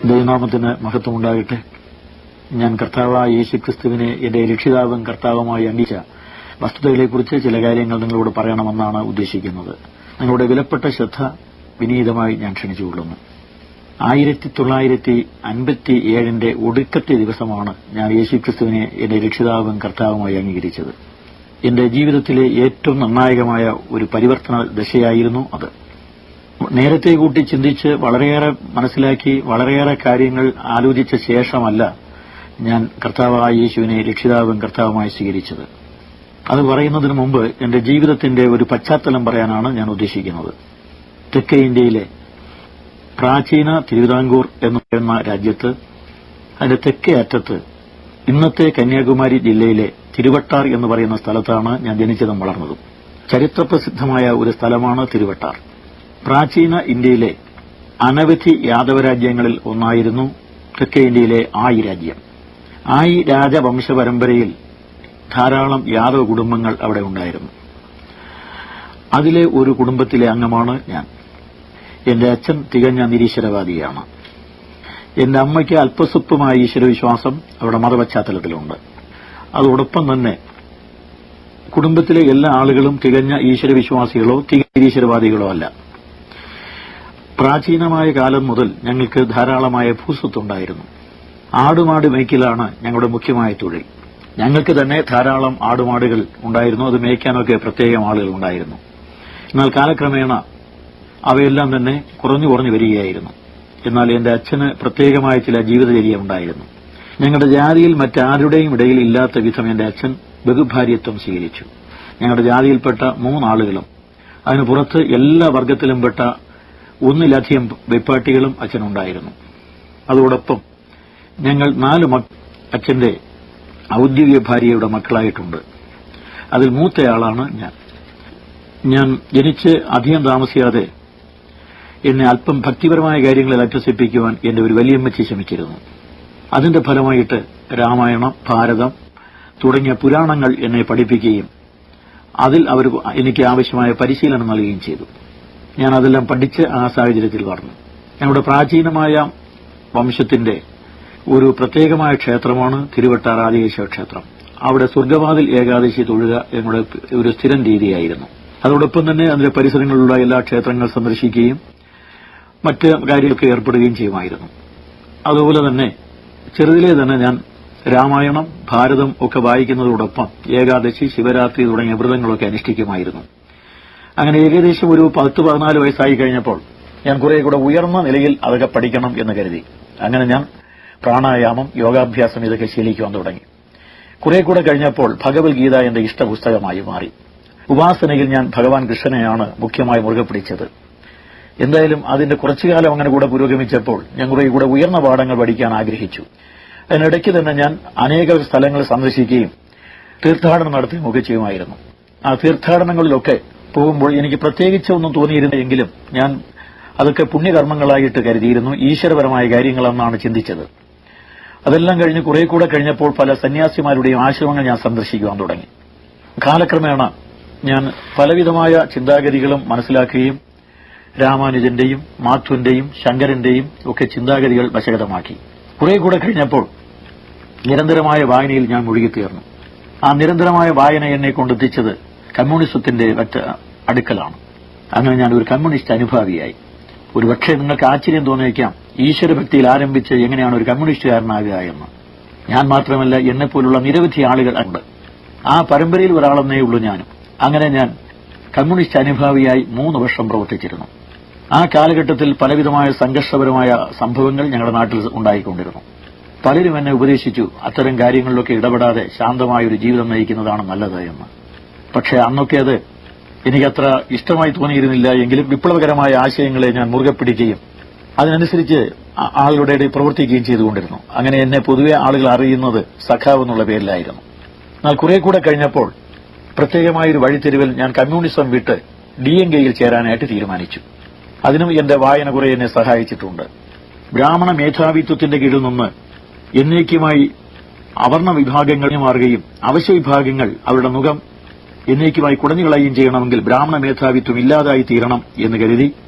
ദൈവനാമത്തിന് മഹത്വമുണ്ടാകട്ടെ ഞാൻ കർത്താവായ യേശു ക്രിസ്തുവിനെ എന്റെ രക്ഷിതാവും കർത്താവുമായി അംഗീകരിച്ച വസ്തുതകളെക്കുറിച്ച് ചില കാര്യങ്ങൾ നിങ്ങളോട് പറയണമെന്നാണ് ഉദ്ദേശിക്കുന്നത് നിങ്ങളുടെ വിലപ്പെട്ട ശ്രദ്ധ വിനീതമായി ഞാൻ ക്ഷണിച്ചുകൊള്ളുന്നു ആയിരത്തി തൊള്ളായിരത്തി അൻപത്തി ഏഴിന്റെ ഒടുക്കത്തെ ദിവസമാണ് ഞാൻ യേശു ക്രിസ്തുവിനെ എന്റെ രക്ഷിതാവും കർത്താവുമായി അംഗീകരിച്ചത് എന്റെ ജീവിതത്തിലെ ഏറ്റവും നിർണായകമായ ഒരു പരിവർത്തന ദശയായിരുന്നു അത് നേരത്തെ കൂട്ടി ചിന്തിച്ച് വളരെയേറെ മനസ്സിലാക്കി വളരെയേറെ കാര്യങ്ങൾ ആലോചിച്ച ശേഷമല്ല ഞാൻ കർത്താവായ യേശുവിനെ രക്ഷിതാവും കർത്താവുമായി സ്വീകരിച്ചത് അത് പറയുന്നതിന് മുമ്പ് എന്റെ ജീവിതത്തിന്റെ ഒരു പശ്ചാത്തലം പറയാനാണ് ഞാൻ ഉദ്ദേശിക്കുന്നത് തെക്കേ ഇന്ത്യയിലെ പ്രാചീന തിരുവിതാംകൂർ എന്ന് പറയുന്ന രാജ്യത്ത് അതിന്റെ തെക്കേ അറ്റത്ത് ഇന്നത്തെ കന്യാകുമാരി ജില്ലയിലെ തിരുവട്ടാർ എന്ന് പറയുന്ന സ്ഥലത്താണ് ഞാൻ ജനിച്ചതും വളർന്നതും ചരിത്രപ്രസിദ്ധമായ ഒരു സ്ഥലമാണ് തിരുവട്ടാർ പ്രാചീന ഇന്ത്യയിലെ അനവധി യാദവ രാജ്യങ്ങളിൽ ഒന്നായിരുന്നു തെക്കേ ഇന്ത്യയിലെ ആയി രാജ്യം ആയി രാജവംശ പരമ്പരയിൽ ധാരാളം യാദവ കുടുംബങ്ങൾ അവിടെ ഉണ്ടായിരുന്നു അതിലെ ഒരു കുടുംബത്തിലെ അംഗമാണ് ഞാൻ എന്റെ അച്ഛൻ തികഞ്ഞ നിരീശ്വരവാദിയാണ് എന്റെ അമ്മയ്ക്ക് അല്പസ്വല്പമായ ഈശ്വരവിശ്വാസം അവിടെ മതപശ്ചാത്തലത്തിലുണ്ട് അതോടൊപ്പം തന്നെ കുടുംബത്തിലെ എല്ലാ ആളുകളും തികഞ്ഞ ഈശ്വരവിശ്വാസികളോ തികഞ്ഞ നിരീശ്വരവാദികളോ അല്ല പ്രാചീനമായ കാലം മുതൽ ഞങ്ങൾക്ക് ധാരാളമായ ഭൂസ്വത്തുണ്ടായിരുന്നു ആടുമാട് മേയ്ക്കലാണ് ഞങ്ങളുടെ മുഖ്യമായ തൊഴിൽ ഞങ്ങൾക്ക് തന്നെ ധാരാളം ആടുമാടുകൾ ഉണ്ടായിരുന്നു അത് മേയ്ക്കാനൊക്കെ പ്രത്യേകം ആളുകൾ ഉണ്ടായിരുന്നു എന്നാൽ കാലക്രമേണ അവയെല്ലാം തന്നെ കുറഞ്ഞു കുറഞ്ഞു വരികയായിരുന്നു എന്നാൽ എന്റെ അച്ഛന് പ്രത്യേകമായ ചില ജീവിതചര്യ ഉണ്ടായിരുന്നു ഞങ്ങളുടെ ജാതിയിൽ മറ്റാരുടെയും ഇടയിൽ ഇല്ലാത്ത വിധം എന്റെ അച്ഛൻ ബഹുഭാര്യത്വം സ്വീകരിച്ചു ഞങ്ങളുടെ ജാതിയിൽപ്പെട്ട മൂന്നാളുകളും അതിനു പുറത്ത് എല്ലാ വർഗത്തിലും പെട്ട ഒന്നിലധികം വെപ്പാട്ടികളും അച്ഛനുണ്ടായിരുന്നു അതോടൊപ്പം ഞങ്ങൾ നാല് മക്ക അച്ഛന്റെ ഔദ്യോഗിക ഭാര്യയുടെ മക്കളായിട്ടുണ്ട് അതിൽ മൂത്തയാളാണ് ഞാൻ ഞാൻ ജനിച്ച് അധികം താമസിയാതെ എന്നെ അല്പം ഭക്തിപരമായ കാര്യങ്ങളിൽ അഭ്യസിപ്പിക്കുവാൻ എന്റെ ഒരു വലിയമ്മച്ചി ശ്രമിച്ചിരുന്നു അതിന്റെ ഫലമായിട്ട് രാമായണം ഭാരതം തുടങ്ങിയ പുരാണങ്ങൾ എന്നെ പഠിപ്പിക്കുകയും അതിൽ അവർ എനിക്ക് ആവശ്യമായ പരിശീലനം നൽകുകയും ചെയ്തു ഞാൻ അതെല്ലാം പഠിച്ച് ആ സാഹചര്യത്തിൽ വളർന്നു ഞങ്ങളുടെ പ്രാചീനമായ വംശത്തിന്റെ ഒരു പ്രത്യേകമായ ക്ഷേത്രമാണ് തിരുവട്ടാർ ആദികേശവ ക്ഷേത്രം അവിടെ സ്വർഗവാതിൽ ഏകാദശി തൊഴുക ഞങ്ങളുടെ ഒരു സ്ഥിരം രീതിയായിരുന്നു അതോടൊപ്പം തന്നെ അതിന്റെ പരിസരങ്ങളിലുള്ള എല്ലാ ക്ഷേത്രങ്ങൾ സന്ദർശിക്കുകയും മറ്റ് കാര്യങ്ങൾക്ക് ഏർപ്പെടുകയും ചെയ്യുമായിരുന്നു അതുപോലെ തന്നെ ചെറുതിലെ തന്നെ ഞാൻ രാമായണം ഭാരതം ഒക്കെ വായിക്കുന്നതോടൊപ്പം ഏകാദശി ശിവരാത്രി തുടങ്ങിയ വ്രതങ്ങളൊക്കെ അനുഷ്ഠിക്കുമായിരുന്നു അങ്ങനെ ഏകദേശം ഒരു പത്ത് പതിനാല് വയസ്സായി കഴിഞ്ഞപ്പോൾ ഞാൻ കുറെ കൂടെ ഉയർന്ന നിലയിൽ അതൊക്കെ പഠിക്കണം എന്ന് കരുതി അങ്ങനെ ഞാൻ പ്രാണായാമം യോഗാഭ്യാസം ഇതൊക്കെ ശീലിക്കുവാൻ തുടങ്ങി കുറെ കൂടെ കഴിഞ്ഞപ്പോൾ ഭഗവത്ഗീത എന്റെ ഇഷ്ടപുസ്തകമായി മാറി ഉപാസനയിൽ ഞാൻ ഭഗവാൻ കൃഷ്ണനെയാണ് മുഖ്യമായി മുറുകെ പിടിച്ചത് എന്തായാലും അതിന്റെ കുറച്ചു കാലം അങ്ങനെ കൂടെ പുരോഗമിച്ചപ്പോൾ ഞാൻ കുറെ കൂടെ ഉയർന്ന പാഠങ്ങൾ പഠിക്കാൻ ആഗ്രഹിച്ചു അതിനിടയ്ക്ക് തന്നെ ഞാൻ അനേക സ്ഥലങ്ങൾ സന്ദർശിക്കുകയും തീർത്ഥാടനം നടത്തുകയും ഒക്കെ ചെയ്യുമായിരുന്നു ആ തീർത്ഥാടനങ്ങളിലൊക്കെ പോകുമ്പോൾ എനിക്ക് പ്രത്യേകിച്ച് ഒന്നും തോന്നിയിരുന്നെങ്കിലും ഞാൻ അതൊക്കെ പുണ്യകർമ്മങ്ങളായിട്ട് കരുതിയിരുന്നു ഈശ്വരപരമായ കാര്യങ്ങളെന്നാണ് ചിന്തിച്ചത് അതെല്ലാം കഴിഞ്ഞ് കുറെ കൂടെ കഴിഞ്ഞപ്പോൾ പല സന്യാസിമാരുടെയും ആശ്രമങ്ങൾ ഞാൻ സന്ദർശിക്കുവാൻ തുടങ്ങി കാലക്രമേണ ഞാൻ പലവിധമായ ചിന്താഗതികളും മനസ്സിലാക്കുകയും രാമാനുജന്റെയും മാധുവിന്റെയും ശങ്കരന്റെയും ഒക്കെ ചിന്താഗതികൾ വശഗതമാക്കി കുറെ കൂടെ കഴിഞ്ഞപ്പോൾ നിരന്തരമായ വായനയിൽ ഞാൻ മുഴുകിത്തീർന്നു ആ നിരന്തരമായ വായന എന്നെ കൊണ്ടെത്തിച്ചത് കമ്മ്യൂണിസത്തിന്റെ മറ്റ് അടുക്കലാണ് അങ്ങനെ ഞാൻ ഒരു കമ്മ്യൂണിസ്റ്റ് അനുഭാവിയായി ഒരു പക്ഷേ നിങ്ങൾക്ക് ആശ്ചര്യം തോന്നിയേക്കാം ഈശ്വരഭക്തിയിൽ ആരംഭിച്ച് എങ്ങനെയാണ് ഒരു കമ്മ്യൂണിസ്റ്റുകാരനാകുക എന്ന് ഞാൻ മാത്രമല്ല എന്നെപ്പോലുള്ള നിരവധി ആളുകൾ ഉണ്ട് ആ പരമ്പരയിൽ ഒരാളെന്നേ ഉള്ളൂ ഞാനും അങ്ങനെ ഞാൻ കമ്മ്യൂണിസ്റ്റ് അനുഭാവിയായി മൂന്ന് വർഷം പ്രവർത്തിച്ചിരുന്നു ആ കാലഘട്ടത്തിൽ പലവിധമായ സംഘർഷപരമായ സംഭവങ്ങൾ ഞങ്ങളുടെ നാട്ടിൽ ഉണ്ടായിക്കൊണ്ടിരുന്നു പലരും എന്നെ ഉപദേശിച്ചു അത്തരം കാര്യങ്ങളിലൊക്കെ ഇടപെടാതെ ശാന്തമായ ഒരു ജീവിതം നയിക്കുന്നതാണ് നല്ലത് എന്ന് പക്ഷേ അന്നൊക്കെ അത് എനിക്കത്ര ഇഷ്ടമായി തോന്നിയിരുന്നില്ല എങ്കിലും വിപ്ലവകരമായ ആശയങ്ങളെ ഞാൻ മുറുകെ പിടിക്കുകയും അതിനനുസരിച്ച് ആ- ആളുകളുടെ ഇടയിൽ പ്രവർത്തിക്കുകയും ചെയ്തുകൊണ്ടിരുന്നു അങ്ങനെ എന്നെ പൊതുവെ ആളുകൾ അറിയുന്നത് സഖാവ് എന്നുള്ള പേരിലായിരുന്നു എന്നാൽ കുറെ കൂടെ കഴിഞ്ഞപ്പോൾ പ്രത്യേകമായ ഒരു വഴിത്തിരിവിൽ ഞാൻ കമ്മ്യൂണിസം വിട്ട് ഡി എൻ കെയിൽ ചേരാനായിട്ട് തീരുമാനിച്ചു അതിനും എന്റെ വായന കുറെ എന്നെ സഹായിച്ചിട്ടുണ്ട് ബ്രാഹ്മണ മേധാവിത്വത്തിന്റെ കീഴിൽ നിന്ന് എന്നേക്കുമായി അവർണ വിഭാഗങ്ങൾ മാറുകയും അവശ്യ വിഭാഗങ്ങൾ അവരുടെ മുഖം എന്നേക്കുമായി കുടഞ്ഞുകളയുകയും ചെയ്യണമെങ്കിൽ ബ്രാഹ്മണ മേധാവിത്വം ഇല്ലാതായി തീരണം എന്ന് കരുതി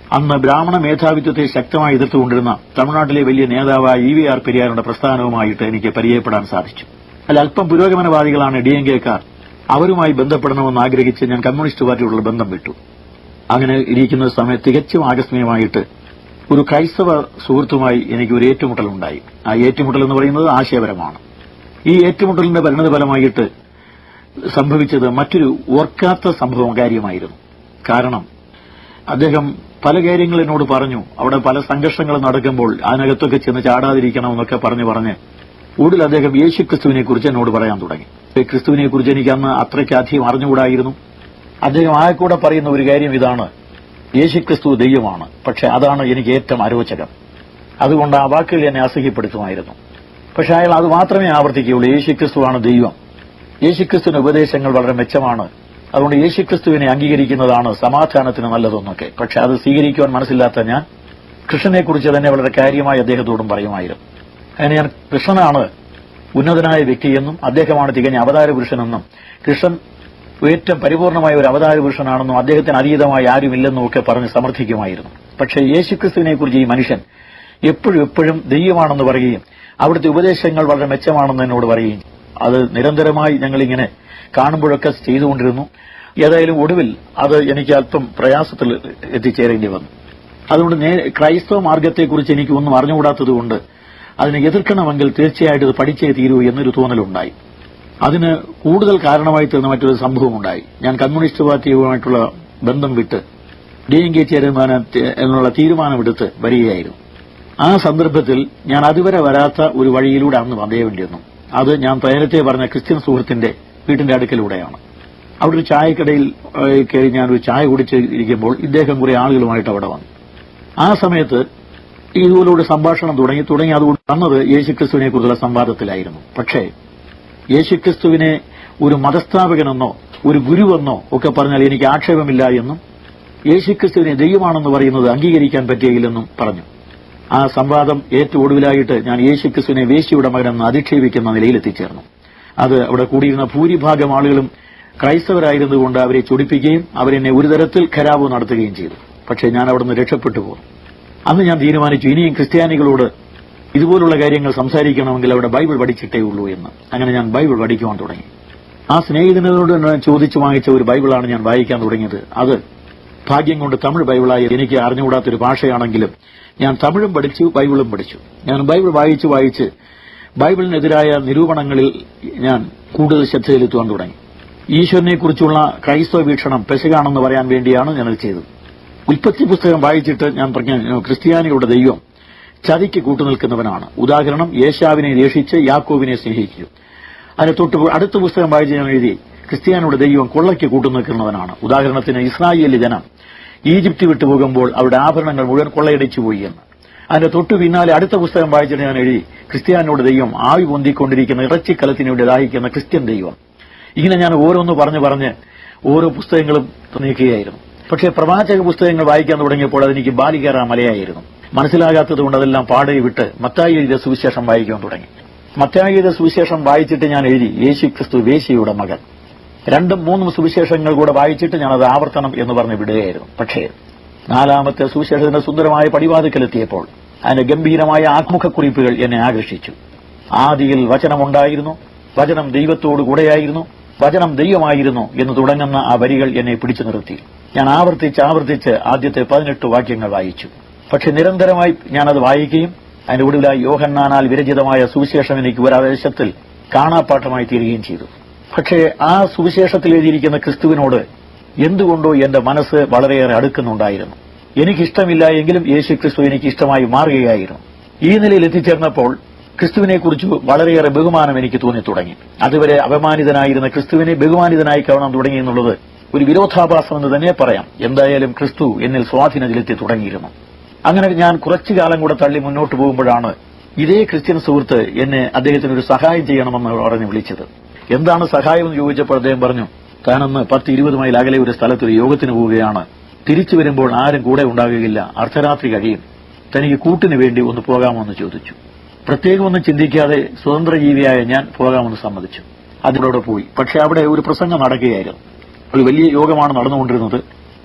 അന്ന് ബ്രാഹ്മണ മേധാവിത്വത്തെ ശക്തമായി എതിർത്തുകൊണ്ടിരുന്ന തമിഴ്നാട്ടിലെ വലിയ നേതാവായ ഇ വി ആർ പെരിയാറിന്റെ പ്രസ്ഥാനവുമായിട്ട് എനിക്ക് പരിചയപ്പെടാൻ സാധിച്ചു അല്ല അല്പം പുരോഗമനവാദികളാണ് ഡി എൻ കെക്കാർ അവരുമായി ബന്ധപ്പെടണമെന്ന് ആഗ്രഹിച്ച് ഞാൻ കമ്മ്യൂണിസ്റ്റ് പാർട്ടിയോടുള്ള ബന്ധം വിട്ടു അങ്ങനെ ഇരിക്കുന്ന സമയത്ത് തികച്ചും ആകസ്മികമായിട്ട് ഒരു ക്രൈസ്തവ സുഹൃത്തുമായി എനിക്ക് ഒരു ഏറ്റുമുട്ടൽ ഉണ്ടായി ആ ഏറ്റുമുട്ടൽ എന്ന് പറയുന്നത് ആശയപരമാണ് ഈ ഏറ്റുമുട്ടലിന്റെ പരിണതഫലമായിട്ട് സംഭവിച്ചത് മറ്റൊരു ഓർക്കാത്ത സംഭവം കാര്യമായിരുന്നു കാരണം അദ്ദേഹം പല കാര്യങ്ങൾ എന്നോട് പറഞ്ഞു അവിടെ പല സംഘർഷങ്ങൾ നടക്കുമ്പോൾ അതിനകത്തൊക്കെ ചെന്ന് ചാടാതിരിക്കണമെന്നൊക്കെ പറഞ്ഞു പറഞ്ഞ് കൂടുതൽ അദ്ദേഹം യേശു ക്രിസ്തുവിനെ കുറിച്ച് എന്നോട് പറയാൻ തുടങ്ങി ക്രിസ്തുവിനെ കുറിച്ച് എനിക്ക് അന്ന് അത്രയ്ക്ക് അധികം അറിഞ്ഞുകൂടായിരുന്നു അദ്ദേഹം ആ കൂടെ പറയുന്ന ഒരു കാര്യം ഇതാണ് യേശുക്രിസ്തു ദൈവമാണ് പക്ഷെ അതാണ് എനിക്ക് ഏറ്റവും അരോചകം അതുകൊണ്ട് ആ വാക്കുകൾ എന്നെ അസഹ്യപ്പെടുത്തുമായിരുന്നു പക്ഷെ അയാൾ അത് മാത്രമേ ആവർത്തിക്കുകയുള്ളൂ യേശുക്രിസ്തുവാണ് ദൈവം യേശുക്രിസ്തുവിന്റെ ഉപദേശങ്ങൾ വളരെ മെച്ചമാണ് അതുകൊണ്ട് യേശുക്രിസ്തുവിനെ അംഗീകരിക്കുന്നതാണ് സമാധാനത്തിന് നല്ലതെന്നൊക്കെ പക്ഷെ അത് സ്വീകരിക്കുവാൻ മനസ്സില്ലാത്ത ഞാൻ കൃഷ്ണനെ കുറിച്ച് തന്നെ വളരെ കാര്യമായി അദ്ദേഹത്തോടും പറയുമായിരുന്നു അങ്ങനെ ഞാൻ കൃഷ്ണനാണ് ഉന്നതനായ വ്യക്തിയെന്നും അദ്ദേഹമാണ് തികഞ്ഞ അവതാര പുരുഷനെന്നും കൃഷ്ണൻ ഏറ്റവും പരിപൂർണമായ ഒരു അവതാര പുരുഷനാണെന്നും അദ്ദേഹത്തിന് അതീതമായി ആരുമില്ലെന്നും ഒക്കെ പറഞ്ഞ് സമർത്ഥിക്കുമായിരുന്നു പക്ഷേ യേശുക്രിസ്തുവിനെ കുറിച്ച് ഈ മനുഷ്യൻ എപ്പോഴും എപ്പോഴും ദൈവമാണെന്ന് പറയുകയും അവിടുത്തെ ഉപദേശങ്ങൾ വളരെ മെച്ചമാണെന്ന് എന്നോട് പറയുകയും അത് നിരന്തരമായി ഞങ്ങളിങ്ങനെ കാണുമ്പോഴൊക്കെ ചെയ്തുകൊണ്ടിരുന്നു ഏതായാലും ഒടുവിൽ അത് എനിക്ക് അല്പം പ്രയാസത്തിൽ എത്തിച്ചേരേണ്ടി വന്നു അതുകൊണ്ട് നേ- ക്രൈസ്തവ മാർഗത്തെക്കുറിച്ച് എനിക്ക് ഒന്നും അറിഞ്ഞുകൂടാത്തതുകൊണ്ട് അതിനെ എതിർക്കണമെങ്കിൽ തീർച്ചയായിട്ടും ഇത് പഠിച്ചേ തീരൂ എന്നൊരു തോന്നലുണ്ടായി അതിന് കൂടുതൽ കാരണമായി തീർന്ന മറ്റൊരു സംഭവം ഉണ്ടായി ഞാൻ കമ്മ്യൂണിസ്റ്റ് പാർട്ടിയുമായിട്ടുള്ള ബന്ധം വിട്ട് ഡി എൻ കെ ചേരുമാന എന്നുള്ള തീരുമാനമെടുത്ത് വരികയായിരുന്നു ആ സന്ദർഭത്തിൽ ഞാൻ അതുവരെ വരാത്ത ഒരു വഴിയിലൂടെ അന്ന് വന്നേവേണ്ടി വന്നു അത് ഞാൻ നേരത്തെ പറഞ്ഞ ക്രിസ്ത്യൻ സുഹൃത്തിന്റെ വീട്ടിന്റെ അടുക്കലൂടെയാണ് അവിടെ ഒരു ചായക്കടയിൽ ഏഹ്, കയറി ഞാൻ ഒരു ചായ കുടിച്ച് ഇരിക്കുമ്പോൾ ഇദ്ദേഹം കുറെ ആളുകളുമായിട്ട് അവിടെ വന്നു ആ സമയത്ത് ഇതുപോലൊരു സംഭാഷണം തുടങ്ങി തുടങ്ങി അതുകൊണ്ട് വന്നത് യേശുക്രിസ്തുവിനെ കുറിച്ചുള്ള സംവാദത്തിലായിരുന്നു പക്ഷേ യേശുക്രിസ്തുവിനെ ഒരു മതസ്ഥാപകനെന്നോ ഒരു ഗുരുവെന്നോ ഒക്കെ പറഞ്ഞാൽ എനിക്ക് ആക്ഷേപമില്ല എന്നും യേശുക്രിസ്തുവിനെ ദൈവമാണെന്ന് പറയുന്നത് അംഗീകരിക്കാൻ പറ്റുകയില്ലെന്നും പറഞ്ഞു ആ സംവാദം ഏറ്റവും ഒടുവിലായിട്ട് ഞാൻ യേശുക്രിസ്തുവിനെ വേശിയുടെ മകനെന്ന് അധിക്ഷേപിക്കുന്ന നിലയിൽ എത്തിച്ചേർന്നു അത് അവിടെ കൂടിയിരുന്ന ഭൂരിഭാഗം ആളുകളും ക്രൈസ്തവരായിരുന്നുകൊണ്ട് അവരെ ചൊടിപ്പിക്കുകയും അവരെന്നെ ഒരു തരത്തിൽ ഖരാബ് നടത്തുകയും ചെയ്തു പക്ഷേ ഞാൻ അവിടുന്ന് രക്ഷപ്പെട്ടു പോന്നു അന്ന് ഞാൻ തീരുമാനിച്ചു ഇനിയും ക്രിസ്ത്യാനികളോട് ഇതുപോലുള്ള കാര്യങ്ങൾ സംസാരിക്കണമെങ്കിൽ അവിടെ ബൈബിൾ പഠിച്ചിട്ടേ ഉള്ളൂ എന്ന് അങ്ങനെ ഞാൻ ബൈബിൾ പഠിക്കുവാൻ തുടങ്ങി ആ സ്നേഹിതനോട് ഞാൻ ചോദിച്ചു വാങ്ങിച്ച ഒരു ബൈബിളാണ് ഞാൻ വായിക്കാൻ തുടങ്ങിയത് അത് ഭാഗ്യം കൊണ്ട് തമിഴ് ബൈബിളായി എനിക്ക് അറിഞ്ഞുകൂടാത്തൊരു ഭാഷയാണെങ്കിലും ഞാൻ തമിഴും പഠിച്ചു ബൈബിളും പഠിച്ചു ഞാൻ ബൈബിൾ വായിച്ച് വായിച്ച് ബൈബിളിനെതിരായ നിരൂപണങ്ങളിൽ ഞാൻ കൂടുതൽ ശ്രദ്ധ ചെലുത്തുവാൻ തുടങ്ങി ഈശ്വരനെ കുറിച്ചുള്ള ക്രൈസ്തവ വീക്ഷണം പെശകാണെന്ന് പറയാൻ വേണ്ടിയാണ് ഞാനത് ചെയ്തത് ഉൽപ്പത്തി പുസ്തകം വായിച്ചിട്ട് ഞാൻ പറഞ്ഞ ക്രിസ്ത്യാനികളുടെ ദൈവം ചതിക്ക് കൂട്ടുനിൽക്കുന്നവനാണ് ഉദാഹരണം യേശാവിനെ രക്ഷിച്ച് യാക്കോബിനെ സ്നേഹിക്കൂ അതിന് തൊട്ട് അടുത്ത പുസ്തകം വായിച്ച് ഞാൻ എഴുതി ക്രിസ്ത്യാനിയുടെ ദൈവം കൊള്ളയ്ക്ക് കൂട്ടുനിൽക്കുന്നവനാണ് ഉദാഹരണത്തിന് ഇസ്രായേലി ജനം ഈജിപ്ത് വിട്ടു പോകുമ്പോൾ അവരുടെ ആഭരണങ്ങൾ മുഴുവൻ കൊള്ളയടിച്ചു പോയി എന്ന് അതിന്റെ തൊട്ടു പിന്നാലെ അടുത്ത പുസ്തകം വായിച്ചിട്ട് ഞാൻ എഴുതി ക്രിസ്ത്യാനിയുടെ ദൈവം ആവി പൊന്തിക്കൊണ്ടിരിക്കുന്ന ഇറച്ചിക്കലത്തിന് വേണ്ടി ദാഹിക്കുന്ന ക്രിസ്ത്യൻ ദൈവം ഇങ്ങനെ ഞാൻ ഓരോന്ന് പറഞ്ഞു പറഞ്ഞ് ഓരോ പുസ്തകങ്ങളും നീക്കുകയായിരുന്നു പക്ഷേ പ്രവാചക പുസ്തകങ്ങൾ വായിക്കാൻ തുടങ്ങിയപ്പോൾ അതെനിക്ക് ബാലികേറ മലയായിരുന്നു മനസ്സിലാകാത്തത് കൊണ്ട് അതെല്ലാം പാടയെ വിട്ട് മത്തായി എഴുതിയ സുവിശേഷം വായിക്കാൻ തുടങ്ങി മത്തായി എഴുതിയ സുവിശേഷം വായിച്ചിട്ട് ഞാൻ എഴുതി യേശു ക്രിസ്തു വേശിയുടെ മകൻ രണ്ടും മൂന്നും സുവിശേഷങ്ങൾ കൂടെ വായിച്ചിട്ട് ഞാൻ അത് ആവർത്തനം എന്ന് പറഞ്ഞ് വിടുകയായിരുന്നു പക്ഷേ നാലാമത്തെ സുവിശേഷത്തിന്റെ സുന്ദരമായ പടിവാതിക്കലെത്തിയപ്പോൾ അതിന്റെ ഗംഭീരമായ ആത്മുഖക്കുറിപ്പുകൾ എന്നെ ആകർഷിച്ചു ആദിയിൽ വചനമുണ്ടായിരുന്നു വചനം ദൈവത്തോടു കൂടെയായിരുന്നു വചനം ദൈവമായിരുന്നു എന്ന് തുടങ്ങുന്ന ആ വരികൾ എന്നെ പിടിച്ചു നിർത്തി ഞാൻ ആവർത്തിച്ച് ആവർത്തിച്ച് ആദ്യത്തെ പതിനെട്ട് വാക്യങ്ങൾ വായിച്ചു പക്ഷെ നിരന്തരമായി ഞാനത് വായിക്കുകയും അതിന്റെ ഒടുവിലായി യോഹന്നാനാൽ വിരചിതമായ സുവിശേഷം എനിക്ക് ഒരാവേശത്തിൽ കാണാപ്പാഠമായി തീരുകയും ചെയ്തു പക്ഷേ ആ സുവിശേഷത്തിൽ എഴുതിയിരിക്കുന്ന ക്രിസ്തുവിനോട് എന്തുകൊണ്ടോ എന്റെ മനസ്സ് വളരെയേറെ അടുക്കുന്നുണ്ടായിരുന്നു എനിക്കിഷ്ടമില്ല എങ്കിലും യേശു ക്രിസ്തു എനിക്ക് ഇഷ്ടമായി മാറുകയായിരുന്നു ഈ നിലയിൽ എത്തിച്ചേർന്നപ്പോൾ ക്രിസ്തുവിനെ കുറിച്ച് വളരെയേറെ ബഹുമാനം എനിക്ക് തോന്നി തുടങ്ങി അതുവരെ അപമാനിതനായിരുന്ന ക്രിസ്തുവിനെ ബഹുമാനിതനായി കാണാൻ തുടങ്ങി എന്നുള്ളത് ഒരു വിരോധാഭാസം എന്ന് തന്നെ പറയാം എന്തായാലും ക്രിസ്തു എന്നിൽ സ്വാധീനം ചെലുത്തി തുടങ്ങിയിരുന്നു അങ്ങനെ ഞാൻ കുറച്ചു കാലം കൂടെ തള്ളി മുന്നോട്ട് പോകുമ്പോഴാണ് ഇതേ ക്രിസ്ത്യൻ സുഹൃത്ത് എന്നെ അദ്ദേഹത്തിന് ഒരു സഹായം ചെയ്യണമെന്ന് പറഞ്ഞ് വിളിച്ചത് എന്താണ് സഹായം എന്ന് ചോദിച്ചപ്പോൾ അദ്ദേഹം പറഞ്ഞു താനൊന്ന് പത്ത് ഇരുപത് മൈൽ അകലെ ഒരു സ്ഥലത്ത് ഒരു യോഗത്തിന് പോവുകയാണ് തിരിച്ചു വരുമ്പോൾ ആരും കൂടെ ഉണ്ടാകുകയില്ല അർദ്ധരാത്രി കഴിയും തനിക്ക് കൂട്ടിന് വേണ്ടി ഒന്ന് പോകാമോ എന്ന് ചോദിച്ചു പ്രത്യേകമൊന്നും ചിന്തിക്കാതെ സ്വതന്ത്ര ജീവിയായ ഞാൻ പോകാമെന്ന് സമ്മതിച്ചു അതിലൂടെ പോയി പക്ഷെ അവിടെ ഒരു പ്രസംഗം നടക്കുകയായിരുന്നു ഒരു വലിയ യോഗമാണ് നടന്നുകൊണ്ടിരുന്നത്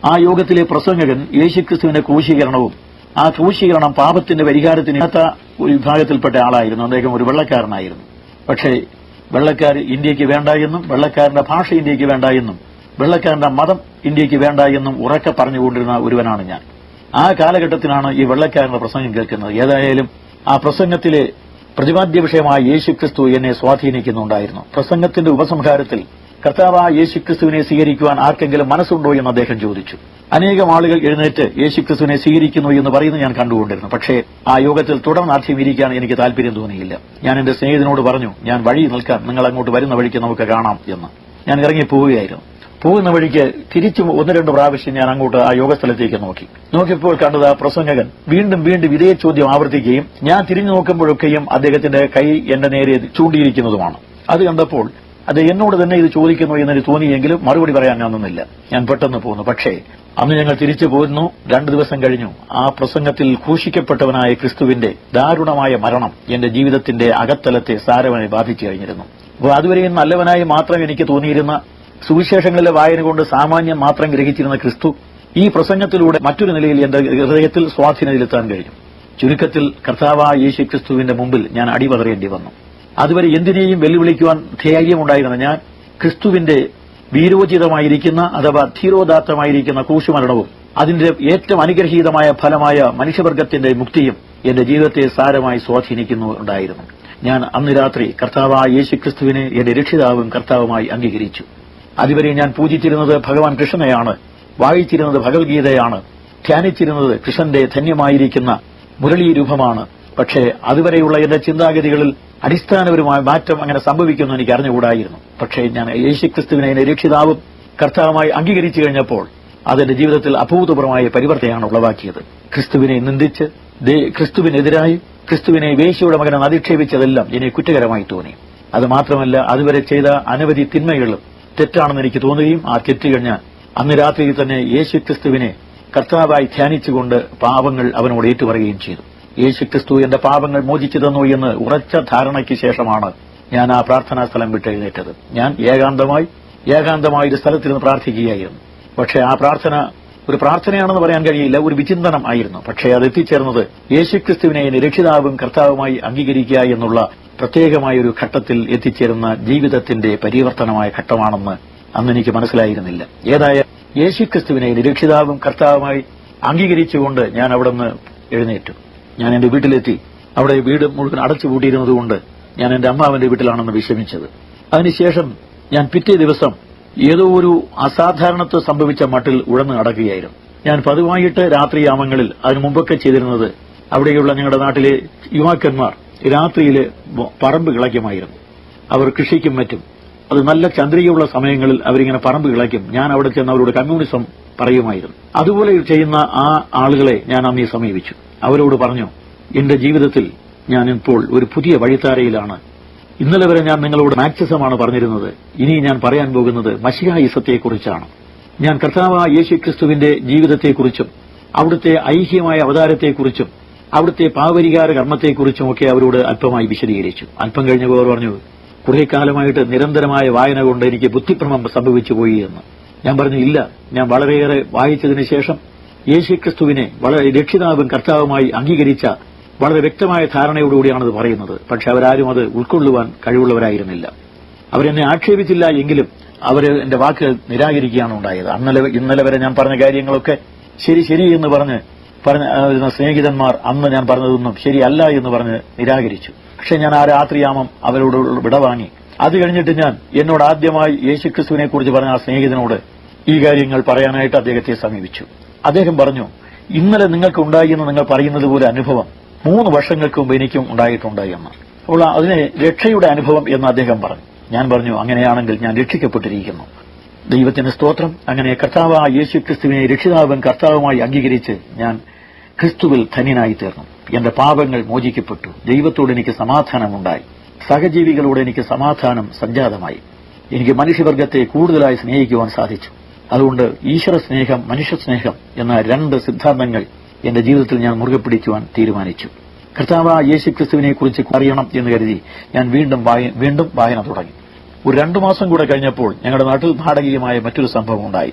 ആ യോഗത്തിലെ പ്രസംഗകൻ യേശുക്രിസ്തുവിന്റെ ക്രൂശീകരണവും ആ ക്രൂശീകരണം പാപത്തിന്റെ പരിഹാരത്തിന് ഇല്ലാത്ത ഒരു വിഭാഗത്തിൽപ്പെട്ട ആളായിരുന്നു അദ്ദേഹം ഒരു വെള്ളക്കാരനായിരുന്നു പക്ഷേ വെള്ളക്കാർ ഇന്ത്യക്ക് വേണ്ട എന്നും വെള്ളക്കാരന്റെ ഭാഷ ഇന്ത്യക്ക് വേണ്ട എന്നും വെള്ളക്കാരന്റെ മതം ഇന്ത്യക്ക് വേണ്ട എന്നും ഉറക്കെ പറഞ്ഞുകൊണ്ടിരുന്ന ഒരുവനാണ് ഞാൻ ആ കാലഘട്ടത്തിലാണ് ഈ വെള്ളക്കാരന്റെ പ്രസംഗം കേൾക്കുന്നത് ഏതായാലും ആ പ്രസംഗത്തിലെ പ്രതിപാദ്യ വിഷയമായ യേശുക്രിസ്തു എന്നെ സ്വാധീനിക്കുന്നുണ്ടായിരുന്നു പ്രസംഗത്തിന്റെ ഉപസംഹാരത്തിൽ കർത്താവായ യേശുക്രിസ്തുവിനെ സ്വീകരിക്കുവാൻ ആർക്കെങ്കിലും മനസ്സുണ്ടോ എന്ന് അദ്ദേഹം ചോദിച്ചു അനേകം ആളുകൾ എഴുന്നേറ്റ് യേശുക്രിസ്തുവിനെ സ്വീകരിക്കുന്നു എന്ന് പറയുന്നത് ഞാൻ കണ്ടുകൊണ്ടിരുന്നു പക്ഷേ ആ യോഗത്തിൽ തുടർന്നാർത്ഥ്യം ഇരിക്കാൻ എനിക്ക് താല്പര്യം തോന്നിയില്ല ഞാൻ എന്റെ സ്നേഹിതനോട് പറഞ്ഞു ഞാൻ വഴി നിൽക്കാം നിങ്ങൾ അങ്ങോട്ട് വരുന്ന വഴിക്ക് നമുക്ക് കാണാം എന്ന് ഞാൻ ഇറങ്ങി പോവുകയായിരുന്നു പോകുന്ന വഴിക്ക് തിരിച്ചും ഒന്ന് രണ്ട് പ്രാവശ്യം ഞാൻ അങ്ങോട്ട് ആ യോഗസ്ഥലത്തേക്ക് നോക്കി നോക്കിയപ്പോൾ കണ്ടത് ആ പ്രസംഗകൻ വീണ്ടും വീണ്ടും ഇതേ ചോദ്യം ആവർത്തിക്കുകയും ഞാൻ തിരിഞ്ഞു നോക്കുമ്പോഴൊക്കെയും അദ്ദേഹത്തിന്റെ കൈ എന്റെ നേരെ ചൂണ്ടിയിരിക്കുന്നതുമാണ് അത് കണ്ടപ്പോൾ അത് എന്നോട് തന്നെ ഇത് ചോദിക്കുന്നു എന്നെനിക്ക് തോന്നിയെങ്കിലും മറുപടി പറയാൻ ഞാൻ നിന്നില്ല ഞാൻ പെട്ടെന്ന് പോന്നു പക്ഷേ അന്ന് ഞങ്ങൾ തിരിച്ചു പോരുന്നു രണ്ടു ദിവസം കഴിഞ്ഞു ആ പ്രസംഗത്തിൽ ക്രൂശിക്കപ്പെട്ടവനായ ക്രിസ്തുവിന്റെ ദാരുണമായ മരണം എന്റെ ജീവിതത്തിന്റെ അകത്തലത്തെ സാരമായി ബാധിച്ചു കഴിഞ്ഞിരുന്നു അപ്പോൾ അതുവരെയും നല്ലവനായി മാത്രം എനിക്ക് തോന്നിയിരുന്ന സുവിശേഷങ്ങളിലെ വായന കൊണ്ട് സാമാന്യം മാത്രം ഗ്രഹിച്ചിരുന്ന ക്രിസ്തു ഈ പ്രസംഗത്തിലൂടെ മറ്റൊരു നിലയിൽ എന്റെ ഹൃദയത്തിൽ സ്വാധീനം ചെലുത്താൻ കഴിഞ്ഞു ചുരുക്കത്തിൽ കർത്താവായ യേശു ക്രിസ്തുവിന്റെ മുമ്പിൽ ഞാൻ അടിപതറേണ്ടി വന്നു അതുവരെ എന്തിനേയും വെല്ലുവിളിക്കുവാൻ ധൈര്യമുണ്ടായിരുന്ന ഞാൻ ക്രിസ്തുവിന്റെ വീരോചിതമായിരിക്കുന്ന അഥവാ ധീരോദാത്തമായിരിക്കുന്ന ക്രൂശുമരണവും അതിന്റെ ഏറ്റവും അനുഗ്രഹീതമായ ഫലമായ മനുഷ്യവർഗത്തിന്റെ മുക്തിയും എന്റെ ജീവിതത്തെ സാരമായി സ്വാധീനിക്കുന്നുണ്ടായിരുന്നു ഞാൻ അന്ന് രാത്രി കർത്താവായ യേശു ക്രിസ്തുവിനെ എന്റെ രക്ഷിതാവും കർത്താവുമായി അംഗീകരിച്ചു അതുവരെ ഞാൻ പൂജിച്ചിരുന്നത് ഭഗവാൻ കൃഷ്ണനെയാണ് വായിച്ചിരുന്നത് ഭഗവത്ഗീതയാണ് ധ്യാനിച്ചിരുന്നത് കൃഷ്ണന്റെ ധന്യമായിരിക്കുന്ന മുരളീ രൂപമാണ് പക്ഷേ അതുവരെയുള്ള എന്റെ ചിന്താഗതികളിൽ അടിസ്ഥാനപരമായ മാറ്റം അങ്ങനെ സംഭവിക്കുമെന്ന് എനിക്ക് അറിഞ്ഞുകൂടായിരുന്നു പക്ഷേ ഞാൻ യേശുക്രിസ്തുവിനെ എന്റെ രക്ഷിതാവും കർത്താവുമായി അംഗീകരിച്ചു കഴിഞ്ഞപ്പോൾ അതെന്റെ ജീവിതത്തിൽ അഭൂതപൂർവമായ പരിവർത്തനമാണ് ഉളവാക്കിയത് ക്രിസ്തുവിനെ നിന്ദിച്ച് ദേ- ക്രിസ്തുവിനെതിരായി ക്രിസ്തുവിനെ വേശിയുടെ മകനെ അധിക്ഷേപിച്ചതെല്ലാം എനിക്ക് കുറ്റകരമായി തോന്നി അത് മാത്രമല്ല അതുവരെ ചെയ്ത അനവധി തിന്മകളും തെറ്റാണെന്ന് എനിക്ക് തോന്നുകയും ആ തെറ്റ് കഴിഞ്ഞാൽ അന്ന് രാത്രിയിൽ തന്നെ യേശു ക്രിസ്തുവിനെ കർത്താവായി ധ്യാനിച്ചുകൊണ്ട് പാപങ്ങൾ അവനോട് ഏറ്റുപറയുകയും ചെയ്തു യേശു ക്രിസ്തു എന്റെ പാപങ്ങൾ മോചിച്ചു തന്നു എന്ന് ഉറച്ച ധാരണയ്ക്ക് ശേഷമാണ് ഞാൻ ആ പ്രാർത്ഥനാ സ്ഥലം വിട്ട് എഴുന്നേറ്റത് ഞാൻ ഏകാന്തമായി ഏകാന്തമായ ഒരു സ്ഥലത്തിരുന്ന് പ്രാർത്ഥിക്കുകയായിരുന്നു പക്ഷേ ആ പ്രാർത്ഥന ഒരു പ്രാർത്ഥനയാണെന്ന് പറയാൻ കഴിയില്ല ഒരു വിചിന്തനം ആയിരുന്നു പക്ഷേ അത് എത്തിച്ചേർന്നത് യേശുക്രിസ്തുവിനെ എന്റെ രക്ഷിതാവും കർത്താവുമായി അംഗീകരിക്കുക എന്നുള്ള പ്രത്യേകമായ ഒരു ഘട്ടത്തിൽ എത്തിച്ചേരുന്ന ജീവിതത്തിന്റെ പരിവർത്തനമായ ഘട്ടമാണെന്ന് അന്ന് എനിക്ക് മനസ്സിലായിരുന്നില്ല ഏതായ യേശുക്രിസ്തുവിനെ എന്റെ രക്ഷിതാവും കർത്താവുമായി അംഗീകരിച്ചുകൊണ്ട് ഞാൻ അവിടെ നിന്ന് എഴുന്നേറ്റു ഞാൻ എന്റെ വീട്ടിലെത്തി അവിടെ വീട് മുഴുവൻ അടച്ചുപൂട്ടിയിരുന്നതുകൊണ്ട് ഞാൻ എന്റെ അമ്മാവന്റെ വീട്ടിലാണെന്ന് വിഷമിച്ചത് അതിനുശേഷം ഞാൻ പിറ്റേ ദിവസം ഏതോ ഒരു അസാധാരണത്വം സംഭവിച്ച മട്ടിൽ ഉഴന്ന് നടക്കുകയായിരുന്നു ഞാൻ പതിവായിട്ട് രാത്രിയാമങ്ങളിൽ അതിനു മുമ്പൊക്കെ ചെയ്തിരുന്നത് അവിടെയുള്ള ഞങ്ങളുടെ നാട്ടിലെ യുവാക്കന്മാർ രാത്രിയിൽ പറമ്പ് കിളയ്ക്കുമായിരുന്നു അവർ കൃഷിക്കും മറ്റും അത് നല്ല ചന്ദ്രികയുള്ള സമയങ്ങളിൽ അവരിങ്ങനെ പറമ്പ് കിളയ്ക്കും ഞാൻ അവിടെ ചെന്ന് അവരോട് കമ്മ്യൂണിസം പറയുമായിരുന്നു അതുപോലെ ചെയ്യുന്ന ആ ആളുകളെ ഞാൻ അന്നീ സമീപിച്ചു അവരോട് പറഞ്ഞു എന്റെ ജീവിതത്തിൽ ഞാൻ ഇപ്പോൾ ഒരു പുതിയ വഴിത്താരയിലാണ് ഇന്നലെ വരെ ഞാൻ നിങ്ങളോട് മാക്സിസമാണ് പറഞ്ഞിരുന്നത് ഇനി ഞാൻ പറയാൻ പോകുന്നത് മഷിഹായിസത്തെക്കുറിച്ചാണ് ഞാൻ കർത്താവായ യേശു ക്രിസ്തുവിന്റെ ജീവിതത്തെക്കുറിച്ചും അവിടുത്തെ ഐഹ്യമായ അവതാരത്തെക്കുറിച്ചും അവിടുത്തെ പാവരികാര കർമ്മത്തെക്കുറിച്ചും ഒക്കെ അവരോട് അല്പമായി വിശദീകരിച്ചു അല്പം കഴിഞ്ഞപ്പോൾ അവർ പറഞ്ഞു കുറെ കാലമായിട്ട് നിരന്തരമായ വായന കൊണ്ട് എനിക്ക് ബുദ്ധിഭ്രമം സംഭവിച്ചു പോയി എന്ന് ഞാൻ പറഞ്ഞു ഇല്ല ഞാൻ വളരെയേറെ വായിച്ചതിന് ശേഷം യേശുക്രിസ്തുവിനെ വളരെ രക്ഷിതാവും കർത്താവുമായി അംഗീകരിച്ച വളരെ വ്യക്തമായ ധാരണയോടുകൂടിയാണ് അത് പറയുന്നത് പക്ഷെ അവരാരും അത് ഉൾക്കൊള്ളുവാൻ കഴിവുള്ളവരായിരുന്നില്ല അവരെന്നെ ആക്ഷേപിച്ചില്ല എങ്കിലും അവർ എന്റെ വാക്കുകൾ നിരാകരിക്കുകയാണ് ഉണ്ടായത് അന്നലെ ഇന്നലെ വരെ ഞാൻ പറഞ്ഞ കാര്യങ്ങളൊക്കെ ശരി ശരി എന്ന് പറഞ്ഞ് പറഞ്ഞ ആ, ഇരുന്ന സ്നേഹിതന്മാർ അന്ന് ഞാൻ പറഞ്ഞതൊന്നും ശരിയല്ല എന്ന് പറഞ്ഞ് നിരാകരിച്ചു പക്ഷെ ഞാൻ ആ രാത്രിയാമം അവരോട് വിടവാങ്ങി അത് കഴിഞ്ഞിട്ട് ഞാൻ എന്നോട് ആദ്യമായി യേശുക്രിസ്തുവിനെ കുറിച്ച് പറഞ്ഞ ആ സ്നേഹിതനോട് ഈ കാര്യങ്ങൾ പറയാനായിട്ട് അദ്ദേഹത്തെ സമീപിച്ചു അദ്ദേഹം പറഞ്ഞു ഇന്നലെ നിങ്ങൾക്ക് ഉണ്ടായി എന്ന് നിങ്ങൾ പറയുന്നത് പോലെ അനുഭവം മൂന്ന് വർഷങ്ങൾക്ക് മുമ്പ് എനിക്കും ഉണ്ടായിട്ടുണ്ട് എന്ന് അപ്പോൾ അതിനെ രക്ഷയുടെ അനുഭവം എന്ന് അദ്ദേഹം പറഞ്ഞു ഞാൻ പറഞ്ഞു അങ്ങനെയാണെങ്കിൽ ഞാൻ രക്ഷിക്കപ്പെട്ടിരിക്കുന്നു ദൈവത്തിന് സ്തോത്രം അങ്ങനെ കർത്താവായ യേശു ക്രിസ്തുവിനെ രക്ഷിതാവും കർത്താവുമായി അംഗീകരിച്ച് ഞാൻ ക്രിസ്തുവിൽ ധന്യനായി തീർന്നു എന്റെ പാപങ്ങൾ മോചിക്കപ്പെട്ടു ദൈവത്തോട് എനിക്ക് സമാധാനമുണ്ടായി സഹജീവികളോട് എനിക്ക് സമാധാനം സംജാതമായി എനിക്ക് മനുഷ്യവർഗത്തെ കൂടുതലായി സ്നേഹിക്കുവാൻ സാധിച്ചു അതുകൊണ്ട് ഈശ്വര സ്നേഹം മനുഷ്യ സ്നേഹം എന്ന രണ്ട് സിദ്ധാന്തങ്ങൾ എന്റെ ജീവിതത്തിൽ ഞാൻ മുറുകെ പിടിക്കുവാൻ തീരുമാനിച്ചു കർത്താവ് യേശു ക്രിസ്തുവിനെ കുറിച്ച് അറിയണം എന്ന് കരുതി ഞാൻ വീണ്ടും വായ- വീണ്ടും വായന തുടങ്ങി ഒരു രണ്ടു മാസം കൂടെ കഴിഞ്ഞപ്പോൾ ഞങ്ങളുടെ നാട്ടിൽ നാടകീയമായ മറ്റൊരു സംഭവം ഉണ്ടായി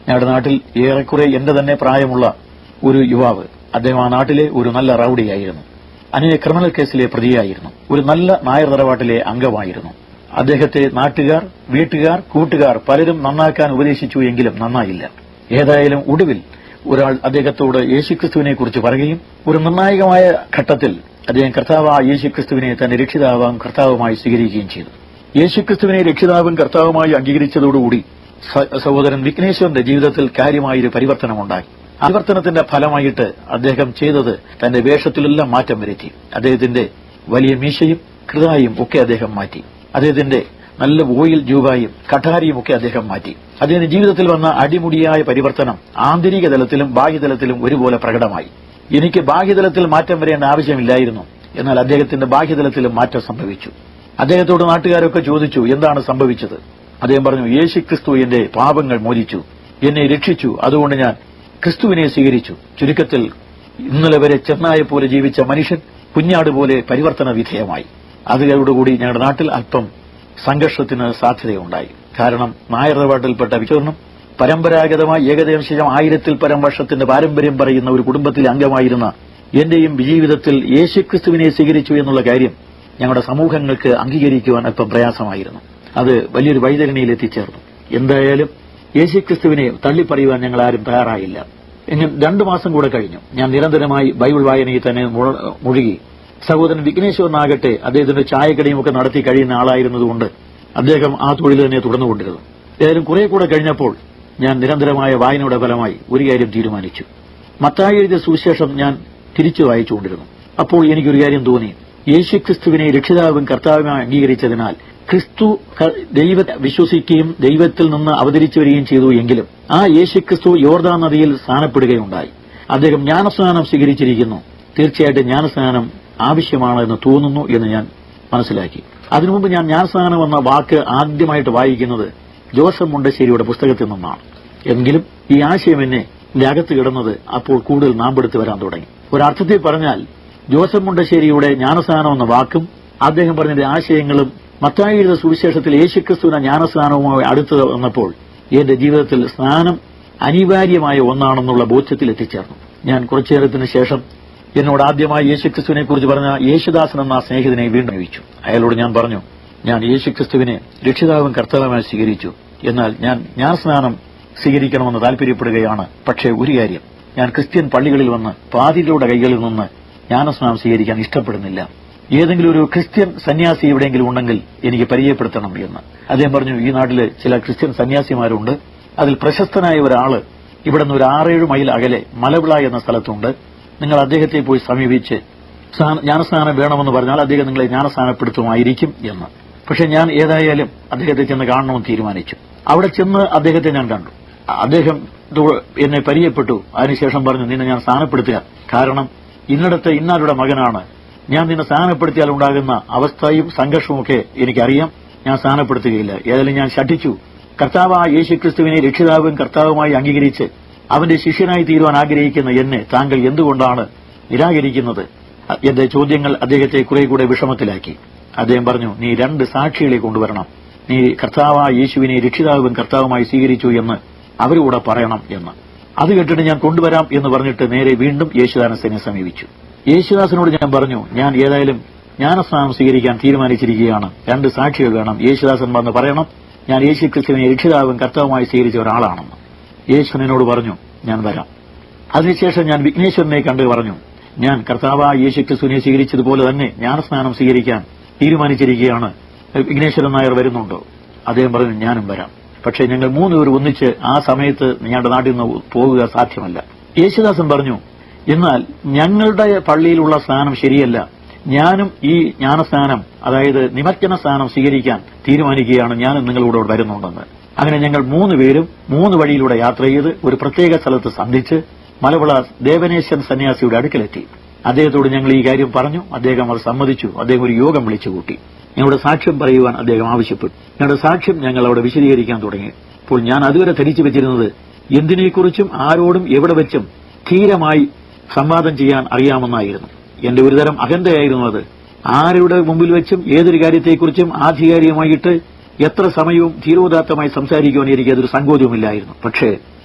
ഞങ്ങളുടെ നാട്ടിൽ ഏറെക്കുറെ എന്റെ തന്നെ പ്രായമുള്ള ഒരു യുവാവ് അദ്ദേഹം ആ നാട്ടിലെ ഒരു നല്ല റൌഡിയായിരുന്നു അനേക ക്രിമിനൽ കേസിലെ പ്രതിയായിരുന്നു ഒരു നല്ല നായർ തറവാട്ടിലെ അംഗമായിരുന്നു അദ്ദേഹത്തെ നാട്ടുകാർ വീട്ടുകാർ കൂട്ടുകാർ പലരും നന്നാക്കാൻ ഉപദേശിച്ചു എങ്കിലും നന്നായില്ല ഏതായാലും ഒടുവിൽ ഒരാൾ അദ്ദേഹത്തോട് യേശുക്രിസ്തുവിനെ കുറിച്ച് പറയുകയും ഒരു നിർണായകമായ ഘട്ടത്തിൽ അദ്ദേഹം കർത്താവ് യേശുക്രിസ്തുവിനെ തന്റെ രക്ഷിതാവും കർത്താവുമായി സ്വീകരിക്കുകയും ചെയ്തു യേശുക്രിസ്തുവിനെ രക്ഷിതാവും കർത്താവുമായി അംഗീകരിച്ചതോടുകൂടി സ- സഹോദരൻ വിഘ്നേശ്വരന്റെ ജീവിതത്തിൽ കാര്യമായൊരു പരിവർത്തനമുണ്ടായി പരിവർത്തനത്തിന്റെ ഫലമായിട്ട് അദ്ദേഹം ചെയ്തത് തന്റെ വേഷത്തിലെല്ലാം മാറ്റം വരുത്തി അദ്ദേഹത്തിന്റെ വലിയ മീശയും കൃതായും ഒക്കെ അദ്ദേഹം മാറ്റി അദ്ദേഹത്തിന്റെ നല്ല ഓയിൽ ജൂബായും കഠാരിയും ഒക്കെ അദ്ദേഹം മാറ്റി അദ്ദേഹത്തിന്റെ ജീവിതത്തിൽ വന്ന അടിമുടിയായ പരിവർത്തനം ആന്തരിക തലത്തിലും ബാഹ്യതലത്തിലും ഒരുപോലെ പ്രകടമായി എനിക്ക് ബാഹ്യതലത്തിൽ മാറ്റം വരേണ്ട ആവശ്യമില്ലായിരുന്നു എന്നാൽ അദ്ദേഹത്തിന്റെ ബാഹ്യതലത്തിലും മാറ്റം സംഭവിച്ചു അദ്ദേഹത്തോട് നാട്ടുകാരൊക്കെ ചോദിച്ചു എന്താണ് സംഭവിച്ചത് അദ്ദേഹം പറഞ്ഞു യേശു ക്രിസ്തു എന്റെ പാപങ്ങൾ മോചിച്ചു എന്നെ രക്ഷിച്ചു അതുകൊണ്ട് ഞാൻ ക്രിസ്തുവിനെ സ്വീകരിച്ചു ചുരുക്കത്തിൽ ഇന്നലെ വരെ ചെന്നായെ പോലെ ജീവിച്ച മനുഷ്യൻ കുഞ്ഞാട് പോലെ പരിവർത്തന വിധേയമായി അതോടുകൂടി ഞങ്ങളുടെ നാട്ടിൽ അല്പം സംഘർഷത്തിന് സാധ്യതയുണ്ടായി കാരണം നായർ ഇടപാട്ടിൽപ്പെട്ട വിചരണം പരമ്പരാഗതമായി ഏകദേശം ആയിരത്തിൽ പരം വർഷത്തിന്റെ പാരമ്പര്യം പറയുന്ന ഒരു കുടുംബത്തിലെ അംഗമായിരുന്ന എന്റെയും ജീവിതത്തിൽ യേശുക്രിസ്തുവിനെ സ്വീകരിച്ചു എന്നുള്ള കാര്യം ഞങ്ങളുടെ സമൂഹങ്ങൾക്ക് അംഗീകരിക്കുവാൻ അല്പം പ്രയാസമായിരുന്നു അത് വലിയൊരു വൈതരണിയിൽ എത്തിച്ചേർന്നു എന്തായാലും യേശുക്രിസ്തുവിനെ തള്ളിപ്പറയുവാൻ ഞങ്ങൾ ആരും തയ്യാറായില്ല എങ്ങനെ രണ്ടു മാസം കൂടെ കഴിഞ്ഞു ഞാൻ നിരന്തരമായി ബൈബിൾ വായനയിൽ തന്നെ മുഴ- മുഴുകി സഹോദരൻ വിഘ്നേശ്വരനാകട്ടെ അദ്ദേഹത്തിന്റെ ചായക്കടയും ഒക്കെ നടത്തി കഴിയുന്ന ആളായിരുന്നതുകൊണ്ട് അദ്ദേഹം ആ തൊഴിൽ തന്നെ തുടർന്നുകൊണ്ടിരുന്നു ഏതായാലും കുറെ കൂടെ കഴിഞ്ഞപ്പോൾ ഞാൻ നിരന്തരമായ വായനയുടെ ഫലമായി ഒരു കാര്യം തീരുമാനിച്ചു മത്തായി എഴുതിയ സുവിശേഷം ഞാൻ തിരിച്ചു വായിച്ചുകൊണ്ടിരുന്നു അപ്പോൾ എനിക്കൊരു കാര്യം തോന്നി യേശുക്രിസ്തുവിനെ രക്ഷിതാവും കർത്താവുമായി അംഗീകരിച്ചതിനാൽ ക്രിസ്തു ക- ദൈവത്തെ വിശ്വസിക്കുകയും ദൈവത്തിൽ നിന്ന് അവതരിച്ചു വരികയും ചെയ്തു എങ്കിലും ആ യേശുക്രിസ്തു യോർദാൻ നദിയിൽ സ്ഥാനപ്പെടുകയുണ്ടായി അദ്ദേഹം ജ്ഞാനസ്നാനം സ്വീകരിച്ചിരിക്കുന്നു തീർച്ചയായിട്ടും ജ്ഞാനസ്നാനം ആവശ്യമാണെന്ന് തോന്നുന്നു എന്ന് ഞാൻ മനസ്സിലാക്കി അതിനു മുമ്പ് ഞാൻ ജ്ഞാനസ്നാനം എന്ന വാക്ക് ആദ്യമായിട്ട് വായിക്കുന്നത് ജോസഫ് മുണ്ടശ്ശേരിയുടെ പുസ്തകത്തിൽ നിന്നാണ് എങ്കിലും ഈ ആശയം എന്നെ എന്റെ അകത്ത് കിടന്നത് അപ്പോൾ കൂടുതൽ നാമ്പെടുത്ത് വരാൻ തുടങ്ങി ഒരർത്ഥത്തിൽ പറഞ്ഞാൽ ജോസഫ് മുണ്ടശ്ശേരിയുടെ ജ്ഞാനസ്നാനം എന്ന വാക്കും അദ്ദേഹം പറഞ്ഞതിന്റെ ആശയങ്ങളും മത്തായി എഴുതിയ സുവിശേഷത്തിൽ യേശുക്രിസ്തുവിന്റെ ജ്ഞാനസ്നാനവുമായി അടുത്ത് വന്നപ്പോൾ എന്റെ ജീവിതത്തിൽ സ്നാനം അനിവാര്യമായ ഒന്നാണെന്നുള്ള ബോധ്യത്തിൽ എത്തിച്ചേർന്നു ഞാൻ കുറച്ചു നേരത്തിന് ശേഷം എന്നോട് ആദ്യമായി യേശുക്രിസ്തുവിനെ കുറിച്ച് പറഞ്ഞ യേശുദാസൻ എന്ന ആ സ്നേഹിതനെ വീണ്ടും അറിയിച്ചു അയാളോട് ഞാൻ പറഞ്ഞു ഞാൻ യേശുക്രിസ്തുവിനെ രക്ഷിതാവും കർത്താവുമായി സ്വീകരിച്ചു എന്നാൽ ഞാൻ ഞാൻ സ്നാനം സ്വീകരിക്കണമെന്ന് താല്പര്യപ്പെടുകയാണ് പക്ഷേ ഒരു കാര്യം ഞാൻ ക്രിസ്ത്യൻ പള്ളികളിൽ വന്ന് പാതിരിയുടെ കൈകളിൽ നിന്ന് ജ്ഞാനസ്നാനം സ്വീകരിക്കാൻ ഇഷ്ടപ്പെടുന്നില്ല ഏതെങ്കിലും ഒരു ക്രിസ്ത്യൻ സന്യാസി എവിടെയെങ്കിലും ഉണ്ടെങ്കിൽ എനിക്ക് പരിചയപ്പെടുത്തണം എന്ന് അദ്ദേഹം പറഞ്ഞു ഈ നാട്ടില് ചില ക്രിസ്ത്യൻ സന്യാസിമാരുണ്ട് അതിൽ പ്രശസ്തനായ ഒരാള് ഇവിടെ നിന്ന് ഒരു ആറേഴ് മൈൽ അകലെ മലവിള എന്ന സ്ഥലത്തുണ്ട് നിങ്ങൾ അദ്ദേഹത്തെ പോയി സമീപിച്ച് സ്നാന- ജ്ഞാനസ്നാനം വേണമെന്ന് പറഞ്ഞാൽ അദ്ദേഹം നിങ്ങളെ ജ്ഞാനസ്നാനപ്പെടുത്തുമായിരിക്കും എന്ന് പക്ഷെ ഞാൻ ഏതായാലും അദ്ദേഹത്തെ ചെന്ന് കാണണമെന്ന് തീരുമാനിച്ചു അവിടെ ചെന്ന് അദ്ദേഹത്തെ ഞാൻ കണ്ടു അദ്ദേഹം ദു- എന്നെ പരിചയപ്പെട്ടു അതിനുശേഷം പറഞ്ഞു നിന്നെ ഞാൻ സ്ഥാനപ്പെടുത്തുക കാരണം ഇന്നിടത്തെ ഇന്നാരുടെ മകനാണ് ഞാൻ നിന്നെ സ്ഥാനപ്പെടുത്തിയാൽ ഉണ്ടാകുന്ന അവസ്ഥയും സംഘർഷവും ഒക്കെ എനിക്കറിയാം ഞാൻ സ്ഥാനപ്പെടുത്തുകയില്ല ഏതായാലും ഞാൻ ശഠിച്ചു കർത്താവായ യേശുക്രിസ്തുവിനെ രക്ഷിതാവും കർത്താവുമായി അംഗീകരിച്ച് അവന്റെ ശിഷ്യനായി തീരുവാൻ ആഗ്രഹിക്കുന്ന എന്നെ താങ്കൾ എന്തുകൊണ്ടാണ് നിരാകരിക്കുന്നത് എന്റെ ചോദ്യങ്ങൾ അദ്ദേഹത്തെ കുറെ കൂടെ വിഷമത്തിലാക്കി അദ്ദേഹം പറഞ്ഞു നീ രണ്ട് സാക്ഷികളെ കൊണ്ടുവരണം നീ കർത്താവായ യേശുവിനെ രക്ഷിതാവും കർത്താവുമായി സ്വീകരിച്ചു എന്ന് അവരോട് പറയണം എന്ന് അത് കേട്ടിട്ട് ഞാൻ കൊണ്ടുവരാം എന്ന് പറഞ്ഞിട്ട് നേരെ വീണ്ടും യേശുദാസനെ സമീപിച്ചു യേശുദാസനോട് ഞാൻ പറഞ്ഞു ഞാൻ ഏതായാലും ജ്ഞാനസ്നാനം സ്വീകരിക്കാൻ തീരുമാനിച്ചിരിക്കുകയാണ് രണ്ട് സാക്ഷികൾ വേണം യേശുദാസൻ വന്ന് പറയണം ഞാൻ യേശു ക്രിസ്തുവിനെ രക്ഷിതാവും കർത്താവുമായി സ്വീകരിച്ച ഒരാളാണെന്ന് യേശു എന്നോട് പറഞ്ഞു ഞാൻ വരാം അതിനുശേഷം ഞാൻ വിഘ്നേശ്വരനെ കണ്ട് പറഞ്ഞു ഞാൻ കർത്താവായ യേശു ക്രിസ്തുവിനെ സ്വീകരിച്ചതുപോലെ തന്നെ ജ്ഞാനസ്നാനം സ്വീകരിക്കാൻ തീരുമാനിച്ചിരിക്കുകയാണ് വിഘ്നേശ്വരൻ നായർ വരുന്നുണ്ടോ അദ്ദേഹം പറഞ്ഞു ഞാനും വരാം പക്ഷേ ഞങ്ങൾ മൂന്ന് പേർ ഒന്നിച്ച് ആ സമയത്ത് ഞങ്ങളുടെ നാട്ടിൽ നിന്ന് പോകുക സാധ്യമല്ല യേശുദാസൻ പറഞ്ഞു എന്നാൽ ഞങ്ങളുടെ പള്ളിയിലുള്ള സ്നാനം ശരിയല്ല ഞാനും ഈ ജ്ഞാനസ്നാനം അതായത് നിമജ്ജന സ്നാനം സ്വീകരിക്കാൻ തീരുമാനിക്കുകയാണ് ഞാനും നിങ്ങളോട് ഇവിടെ വരുന്നുണ്ടെന്ന് അങ്ങനെ ഞങ്ങൾ മൂന്ന് പേരും മൂന്ന് വഴിയിലൂടെ യാത്ര ചെയ്ത് ഒരു പ്രത്യേക സ്ഥലത്ത് സന്ധിച്ച് മലവിള ദേവനേശൻ സന്യാസിയുടെ അടുക്കലെത്തി അദ്ദേഹത്തോട് ഞങ്ങൾ ഈ കാര്യം പറഞ്ഞു അദ്ദേഹം അത് സമ്മതിച്ചു അദ്ദേഹം ഒരു യോഗം വിളിച്ചു കൂട്ടി ഞങ്ങളുടെ സാക്ഷ്യം പറയുവാൻ അദ്ദേഹം ആവശ്യപ്പെട്ടു ഞങ്ങളുടെ സാക്ഷ്യം ഞങ്ങൾ അവിടെ വിശദീകരിക്കാൻ തുടങ്ങി അപ്പോൾ ഞാൻ അതുവരെ ധരിച്ചു വെച്ചിരുന്നത് എന്തിനെക്കുറിച്ചും ആരോടും എവിടെ വെച്ചും ധീരമായി സംവാദം ചെയ്യാൻ അറിയാമെന്നായിരുന്നു എന്റെ ഒരുതരം അഹന്തയായിരുന്നു അത് ആരുടെ മുമ്പിൽ വെച്ചും ഏതൊരു കാര്യത്തെക്കുറിച്ചും ആധികാരികമായിട്ട് എത്ര സമയവും ധീരോദാത്തമായി സംസാരിക്കുവാൻ എനിക്ക് അതൊരു സങ്കോചവുമില്ലായിരുന്നു പക്ഷേ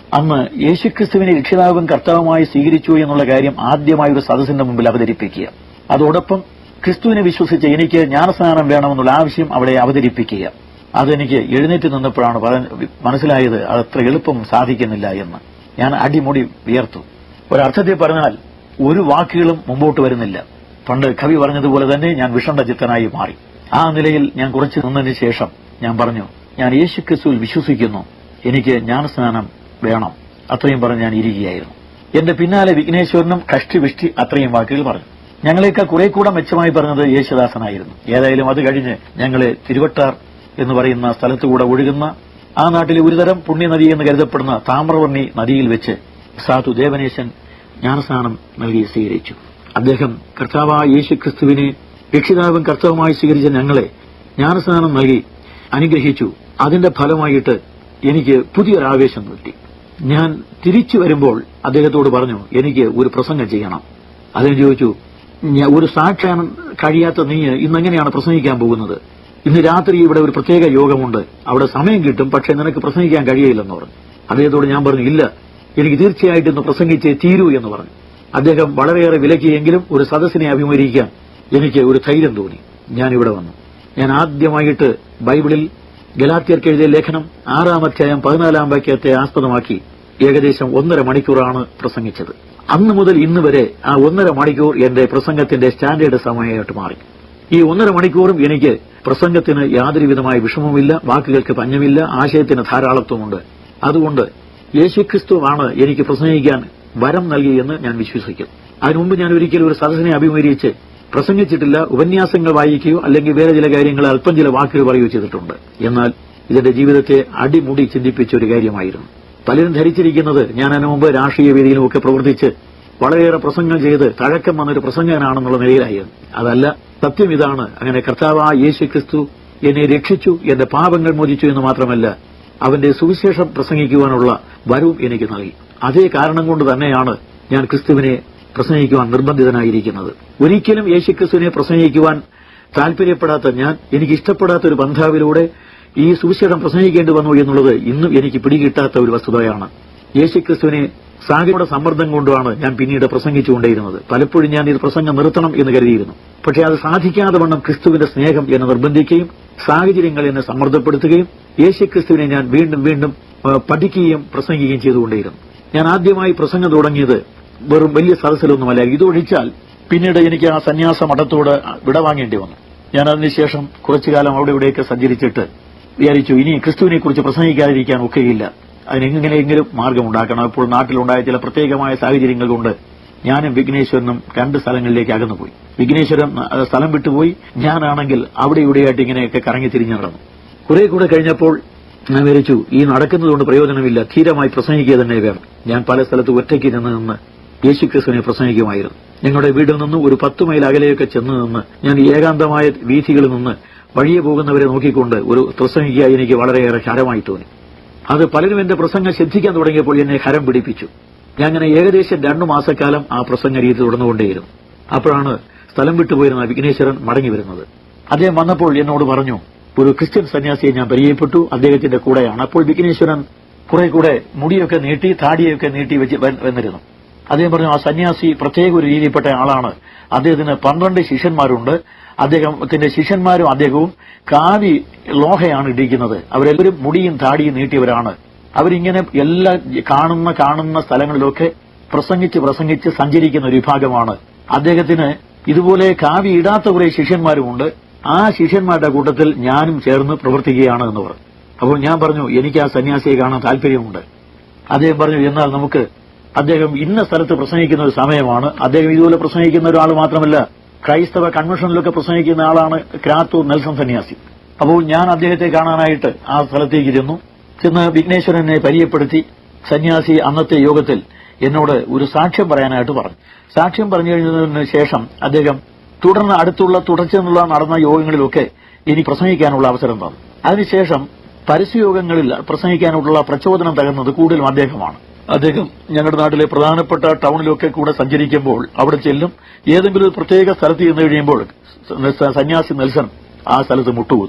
അന്ന് യേശുക്രിസ്തുവിനെ രക്ഷിതാവും കർത്താവുമായി സ്വീകരിച്ചു എന്നുള്ള കാര്യം ആദ്യമായി ഒരു സദസ്സിന്റെ മുമ്പിൽ അവതരിപ്പിക്കുക അതോടൊപ്പം ക്രിസ്തുവിനെ വിശ്വസിച്ച് എനിക്ക് ജ്ഞാനസ്നാനം വേണമെന്നുള്ള ആവശ്യം അവിടെ അവതരിപ്പിക്കുക അതെനിക്ക് എഴുന്നേറ്റ് നിന്നപ്പോഴാണ് പറ- മനസ്സിലായത് അതത്ര എളുപ്പം സാധിക്കുന്നില്ല എന്ന് ഞാൻ അടിമുടി വിയർത്തു ഒരർത്ഥത്തിൽ പറഞ്ഞാൽ ഒരു വാക്കുകളും മുമ്പോട്ട് വരുന്നില്ല പണ്ട് കവി പറഞ്ഞതുപോലെ തന്നെ ഞാൻ വിഷണ്ട ചിത്തനായി മാറി ആ നിലയിൽ ഞാൻ കുറച്ച് നിന്നതിന് ശേഷം ഞാൻ പറഞ്ഞു ഞാൻ യേശു ക്രിസ്തുവിൽ വിശ്വസിക്കുന്നു എനിക്ക് ജ്ഞാനസ്നാനം വേണം അത്രയും പറഞ്ഞ് ഞാൻ ഇരിക്കുകയായിരുന്നു എന്റെ പിന്നാലെ വിഘ്നേശ്വരനും കഷ്ടിവിഷ്ടി അത്രയും വാക്കുകൾ പറഞ്ഞു ഞങ്ങളെയൊക്കെ കുറെ കൂടെ മെച്ചമായി പറഞ്ഞത് യേശുദാസനായിരുന്നു ഏതായാലും അത് കഴിഞ്ഞ് ഞങ്ങളെ തിരുവട്ടാർ എന്ന് പറയുന്ന സ്ഥലത്തുകൂടെ ഒഴുകുന്ന ആ നാട്ടിലെ ഒരുതരം പുണ്യനദി എന്ന് കരുതപ്പെടുന്ന താമ്രവർണ്ണി നദിയിൽ വെച്ച് സാധു ദേവനേശൻ ജ്ഞാനസ്നാനം നൽകി സ്വീകരിച്ചു അദ്ദേഹം കർത്താവായ യേശു ക്രിസ്തുവിനെ രക്ഷിതാവും കർത്താവുമായി സ്വീകരിച്ച ഞങ്ങളെ ജ്ഞാനസ്നാനം നൽകി അനുഗ്രഹിച്ചു അതിന്റെ ഫലമായിട്ട് എനിക്ക് പുതിയൊരു ആവേശം കിട്ടി ഞാൻ തിരിച്ചു വരുമ്പോൾ അദ്ദേഹത്തോട് പറഞ്ഞു എനിക്ക് ഒരു പ്രസംഗം ചെയ്യണം അദ്ദേഹം ചോദിച്ചു "ഞാ- ഒരു സാക്ഷ്യം കഴിയാത്ത നീ ഇന്നെങ്ങനെയാണ് പ്രസംഗിക്കാൻ പോകുന്നത് ഇന്ന് രാത്രി ഇവിടെ ഒരു പ്രത്യേക യോഗമുണ്ട് അവിടെ സമയം കിട്ടും പക്ഷെ നിനക്ക് പ്രസംഗിക്കാൻ കഴിയില്ലെന്ന് പറഞ്ഞു അദ്ദേഹത്തോട് ഞാൻ പറഞ്ഞു ഇല്ല എനിക്ക് തീർച്ചയായിട്ടും ഇന്ന് പ്രസംഗിച്ചേ തീരൂ എന്ന് പറഞ്ഞു അദ്ദേഹം വളരെയേറെ വിലക്കിയെങ്കിലും ഒരു സദസ്സിനെ അഭിമുഖീകരിക്കാൻ എനിക്ക് ഒരു ധൈര്യം തോന്നി ഞാൻ ഇവിടെ വന്നു ഞാൻ ആദ്യമായിട്ട് ബൈബിളിൽ ഗലാത്യർക്ക് എഴുതിയ ലേഖനം ആറാം അധ്യായം പതിനാലാം വാക്യത്തെ ആസ്പദമാക്കി ഏകദേശം ഒന്നര മണിക്കൂറാണ് പ്രസംഗിച്ചത് അന്ന് മുതൽ ഇന്ന് വരെ ആ ഒന്നര മണിക്കൂർ എന്റെ പ്രസംഗത്തിന്റെ സ്റ്റാൻഡേർഡ് സമയമായിട്ട് മാറി ഈ ഒന്നര മണിക്കൂറും എനിക്ക് പ്രസംഗത്തിന് യാതൊരു വിധമായ വിഷമവുമില്ല വാക്കുകൾക്ക് പഞ്ഞമില്ല ആശയത്തിന് ധാരാളത്വമുണ്ട് അതുകൊണ്ട് യേശുക്രിസ്തുവാണ് എനിക്ക് പ്രസംഗിക്കാൻ വരം നൽകിയെന്ന് ഞാൻ വിശ്വസിക്കും അതിനു മുമ്പ് ഞാൻ ഒരിക്കലും ഒരു സദസ്സിനെ അഭിമുഖീകരിച്ച് പ്രസംഗിച്ചിട്ടില്ല ഉപന്യാസങ്ങൾ വായിക്കുകയോ അല്ലെങ്കിൽ വേറെ ചില കാര്യങ്ങൾ അല്പം ചില വാക്കുകൾ പറയുകയോ ചെയ്തിട്ടുണ്ട് എന്നാൽ ഇതെന്റെ ജീവിതത്തെ അടിമുടി ചിന്തിപ്പിച്ച ഒരു കാര്യമായിരുന്നു പലരും ധരിച്ചിരിക്കുന്നത് ഞാൻ അതിനു മുമ്പ് രാഷ്ട്രീയ വേദിയിലുമൊക്കെ പ്രവർത്തിച്ച് വളരെയേറെ പ്രസംഗം ചെയ്ത് തഴക്കം വന്നൊരു പ്രസംഗകനാണെന്നുള്ള നിലയിലായിരുന്നു അതല്ല സത്യം ഇതാണ് അങ്ങനെ കർത്താവായ യേശു ക്രിസ്തു എന്നെ രക്ഷിച്ചു എന്റെ പാപങ്ങൾ മോചിച്ചു എന്ന് മാത്രമല്ല അവന്റെ സുവിശേഷം പ്രസംഗിക്കുവാനുള്ള വരവും എനിക്ക് നൽകി അതേ കാരണം കൊണ്ട് തന്നെയാണ് ഞാൻ ക്രിസ്തുവിനെ പ്രസംഗിക്കുവാൻ നിർബന്ധിതനായിരിക്കുന്നത് ഒരിക്കലും യേശു ക്രിസ്തുവിനെ പ്രസംഗിക്കുവാൻ താല്പര്യപ്പെടാത്ത ഞാൻ എനിക്ക് ഇഷ്ടപ്പെടാത്ത ഒരു ബന്ധാവിലൂടെ ഈ സുവിശേഷം പ്രസംഗിക്കേണ്ടി വന്നു എന്നുള്ളത് ഇന്നും എനിക്ക് പിടികിട്ടാത്ത ഒരു വസ്തുതയാണ് യേശുക്രിസ്തുവിനെ സാഹചര്യയുടെ സമ്മർദ്ദം കൊണ്ടുമാണ് ഞാൻ പിന്നീട് പ്രസംഗിച്ചുകൊണ്ടേയിരുന്നത് പലപ്പോഴും ഞാൻ ഇത് പ്രസംഗം നിർത്തണം എന്ന് കരുതിയിരുന്നു പക്ഷേ അത് സാധിക്കാതെ വണ്ണം ക്രിസ്തുവിന്റെ സ്നേഹം എന്നെ നിർബന്ധിക്കുകയും സാഹചര്യങ്ങൾ എന്നെ സമ്മർദ്ദപ്പെടുത്തുകയും യേശുക്രിസ്തുവിനെ ഞാൻ വീണ്ടും വീണ്ടും ആ, പഠിക്കുകയും പ്രസംഗിക്കുകയും ചെയ്തുകൊണ്ടേയിരുന്നു ഞാൻ ആദ്യമായി പ്രസംഗം തുടങ്ങിയത് വെറും വലിയ സദസ്സിലൊന്നുമല്ല ഇതൊഴിച്ചാൽ പിന്നീട് എനിക്ക് ആ സന്യാസ മഠത്തോട് വിടവാങ്ങേണ്ടി വന്നു ഞാൻ അതിനുശേഷം കുറച്ചു കാലം അവിടെ ഇവിടെയൊക്കെ സഞ്ചരിച്ചിട്ട് വിചാരിച്ചു ഇനി ക്രിസ്തുവിനെ കുറിച്ച് പ്രസംഗിക്കാതിരിക്കാൻ ഒക്കെയില്ല അതിനെങ്ങനെയെങ്കിലും മാർഗമുണ്ടാക്കണം അപ്പോൾ നാട്ടിലുണ്ടായ ചില പ്രത്യേകമായ സാഹചര്യങ്ങൾ കൊണ്ട് ഞാനും വിഘ്നേശ്വരനും രണ്ട് സ്ഥലങ്ങളിലേക്ക് അകന്നുപോയി വിഘ്നേശ്വരൻ ആ, സ്ഥലം വിട്ടുപോയി ഞാനാണെങ്കിൽ അവിടെ ഇവിടെയായിട്ട് ഇങ്ങനെയൊക്കെ കറങ്ങി തിരിഞ്ഞു നടന്നു കുറെ കൂടെ കഴിഞ്ഞപ്പോൾ ഞാൻ വിചാരിച്ചു ഈ നടക്കുന്നതുകൊണ്ട് പ്രയോജനമില്ല ധീരമായി പ്രസംഗിക്കുക തന്നെ വേണം ഞാൻ പല സ്ഥലത്ത് ഒറ്റയ്ക്ക് നിന്ന് നിന്ന് യേശുക്രിസ്തുവിനെ പ്രസംഗിക്കുമായിരുന്നു ഞങ്ങളുടെ വീട്ടിൽ നിന്ന് ഒരു പത്ത് മൈൽ അകലെയൊക്കെ ചെന്ന് നിന്ന് ഞാൻ ഏകാന്തമായ വീഥികളിൽ നിന്ന് വഴിയെ പോകുന്നവരെ നോക്കിക്കൊണ്ട് ഒരു പ്രസംഗിക്കുക എനിക്ക് വളരെയേറെ ഹരമായി തോന്നി അത് പലരും എന്റെ പ്രസംഗം ശ്രദ്ധിക്കാൻ തുടങ്ങിയപ്പോൾ എന്നെ ഹരം പിടിപ്പിച്ചു ഞാൻ അങ്ങനെ ഏകദേശം രണ്ടു മാസക്കാലം ആ പ്രസംഗ രീതി തുടർന്നുകൊണ്ടേയിരുന്നു അപ്പോഴാണ് സ്ഥലം വിട്ടുപോയിരുന്ന വിഘ്നേശ്വരൻ മടങ്ങി വരുന്നത് അദ്ദേഹം വന്നപ്പോൾ എന്നോട് പറഞ്ഞു ഒരു ക്രിസ്ത്യൻ സന്യാസിയെ ഞാൻ പരിചയപ്പെട്ടു അദ്ദേഹത്തിന്റെ കൂടെയാണ് അപ്പോൾ വിഘ്നേശ്വരൻ കുറെ കൂടെ മുടിയൊക്കെ നീട്ടി താടിയൊക്കെ നീട്ടി വെച്ച് വ- വന്നിരുന്നു അദ്ദേഹം പറഞ്ഞു ആ സന്യാസി പ്രത്യേക ഒരു രീതിയിൽപ്പെട്ട ആളാണ് അദ്ദേഹത്തിന് പന്ത്രണ്ട് ശിഷ്യന്മാരുണ്ട് അദ്ദേഹത്തിന്റെ ശിഷ്യന്മാരും അദ്ദേഹവും കാവി ലോഹയാണ് ഇടിക്കുന്നത് അവരെല്ലാവരും മുടിയും താടിയും നീട്ടിയവരാണ് അവരിങ്ങനെ എല്ലാ കാണുന്ന കാണുന്ന സ്ഥലങ്ങളിലൊക്കെ പ്രസംഗിച്ച് പ്രസംഗിച്ച് സഞ്ചരിക്കുന്ന ഒരു വിഭാഗമാണ് അദ്ദേഹത്തിന് ഇതുപോലെ കാവി ഇടാത്ത കുറെ ശിഷ്യന്മാരുമുണ്ട് ആ ശിഷ്യന്മാരുടെ കൂട്ടത്തിൽ ഞാനും ചേർന്ന് പ്രവർത്തിക്കുകയാണ് എന്ന് പറഞ്ഞു അപ്പോൾ ഞാൻ പറഞ്ഞു എനിക്ക് ആ സന്യാസിയെ കാണാൻ താല്പര്യമുണ്ട് അദ്ദേഹം പറഞ്ഞു എന്നാൽ നമുക്ക് അദ്ദേഹം ഇന്ന സ്ഥലത്ത് പ്രസംഗിക്കുന്ന ഒരു സമയമാണ് അദ്ദേഹം ഇതുപോലെ പ്രസംഗിക്കുന്ന ഒരാൾ മാത്രമല്ല ക്രൈസ്തവ കൺവെൻഷനിലൊക്കെ പ്രസംഗിക്കുന്ന ആളാണ് ക്രാത്തൂർ നെൽസൺ സന്യാസി അപ്പോൾ ഞാൻ അദ്ദേഹത്തെ കാണാനായിട്ട് ആ സ്ഥലത്തേക്ക് ചെന്നു ചെന്ന് വിഘ്നേശ്വരനെ പരിചയപ്പെടുത്തി സന്യാസി അന്നത്തെ യോഗത്തിൽ എന്നോട് ഒരു സാക്ഷ്യം പറയാനായിട്ട് പറഞ്ഞു സാക്ഷ്യം പറഞ്ഞു കഴിഞ്ഞതിന് ശേഷം അദ്ദേഹം തുടർന്ന് അടുത്തുള്ള തുടർച്ചെന്നുള്ള നടന്ന യോഗങ്ങളിലൊക്കെ ഇനി പ്രസംഗിക്കാനുള്ള അവസരം തന്നു അതിനുശേഷം പരസ്യയോഗങ്ങളിൽ പ്രസംഗിക്കാനുള്ള പ്രചോദനം തകർന്നത് കൂടുതലും അദ്ദേഹമാണ് അദ്ദേഹം ഞങ്ങളുടെ നാട്ടിലെ പ്രധാനപ്പെട്ട ടൗണിലൊക്കെ കൂടെ സഞ്ചരിക്കുമ്പോൾ അവിടെ ചെല്ലും ഏതെങ്കിലും ഒരു പ്രത്യേക സ്ഥലത്ത് ചെന്ന് കഴിയുമ്പോൾ സ- സന്യാസി നെൽസൺ ആ സ്ഥലത്ത് മുട്ടുകുത്തും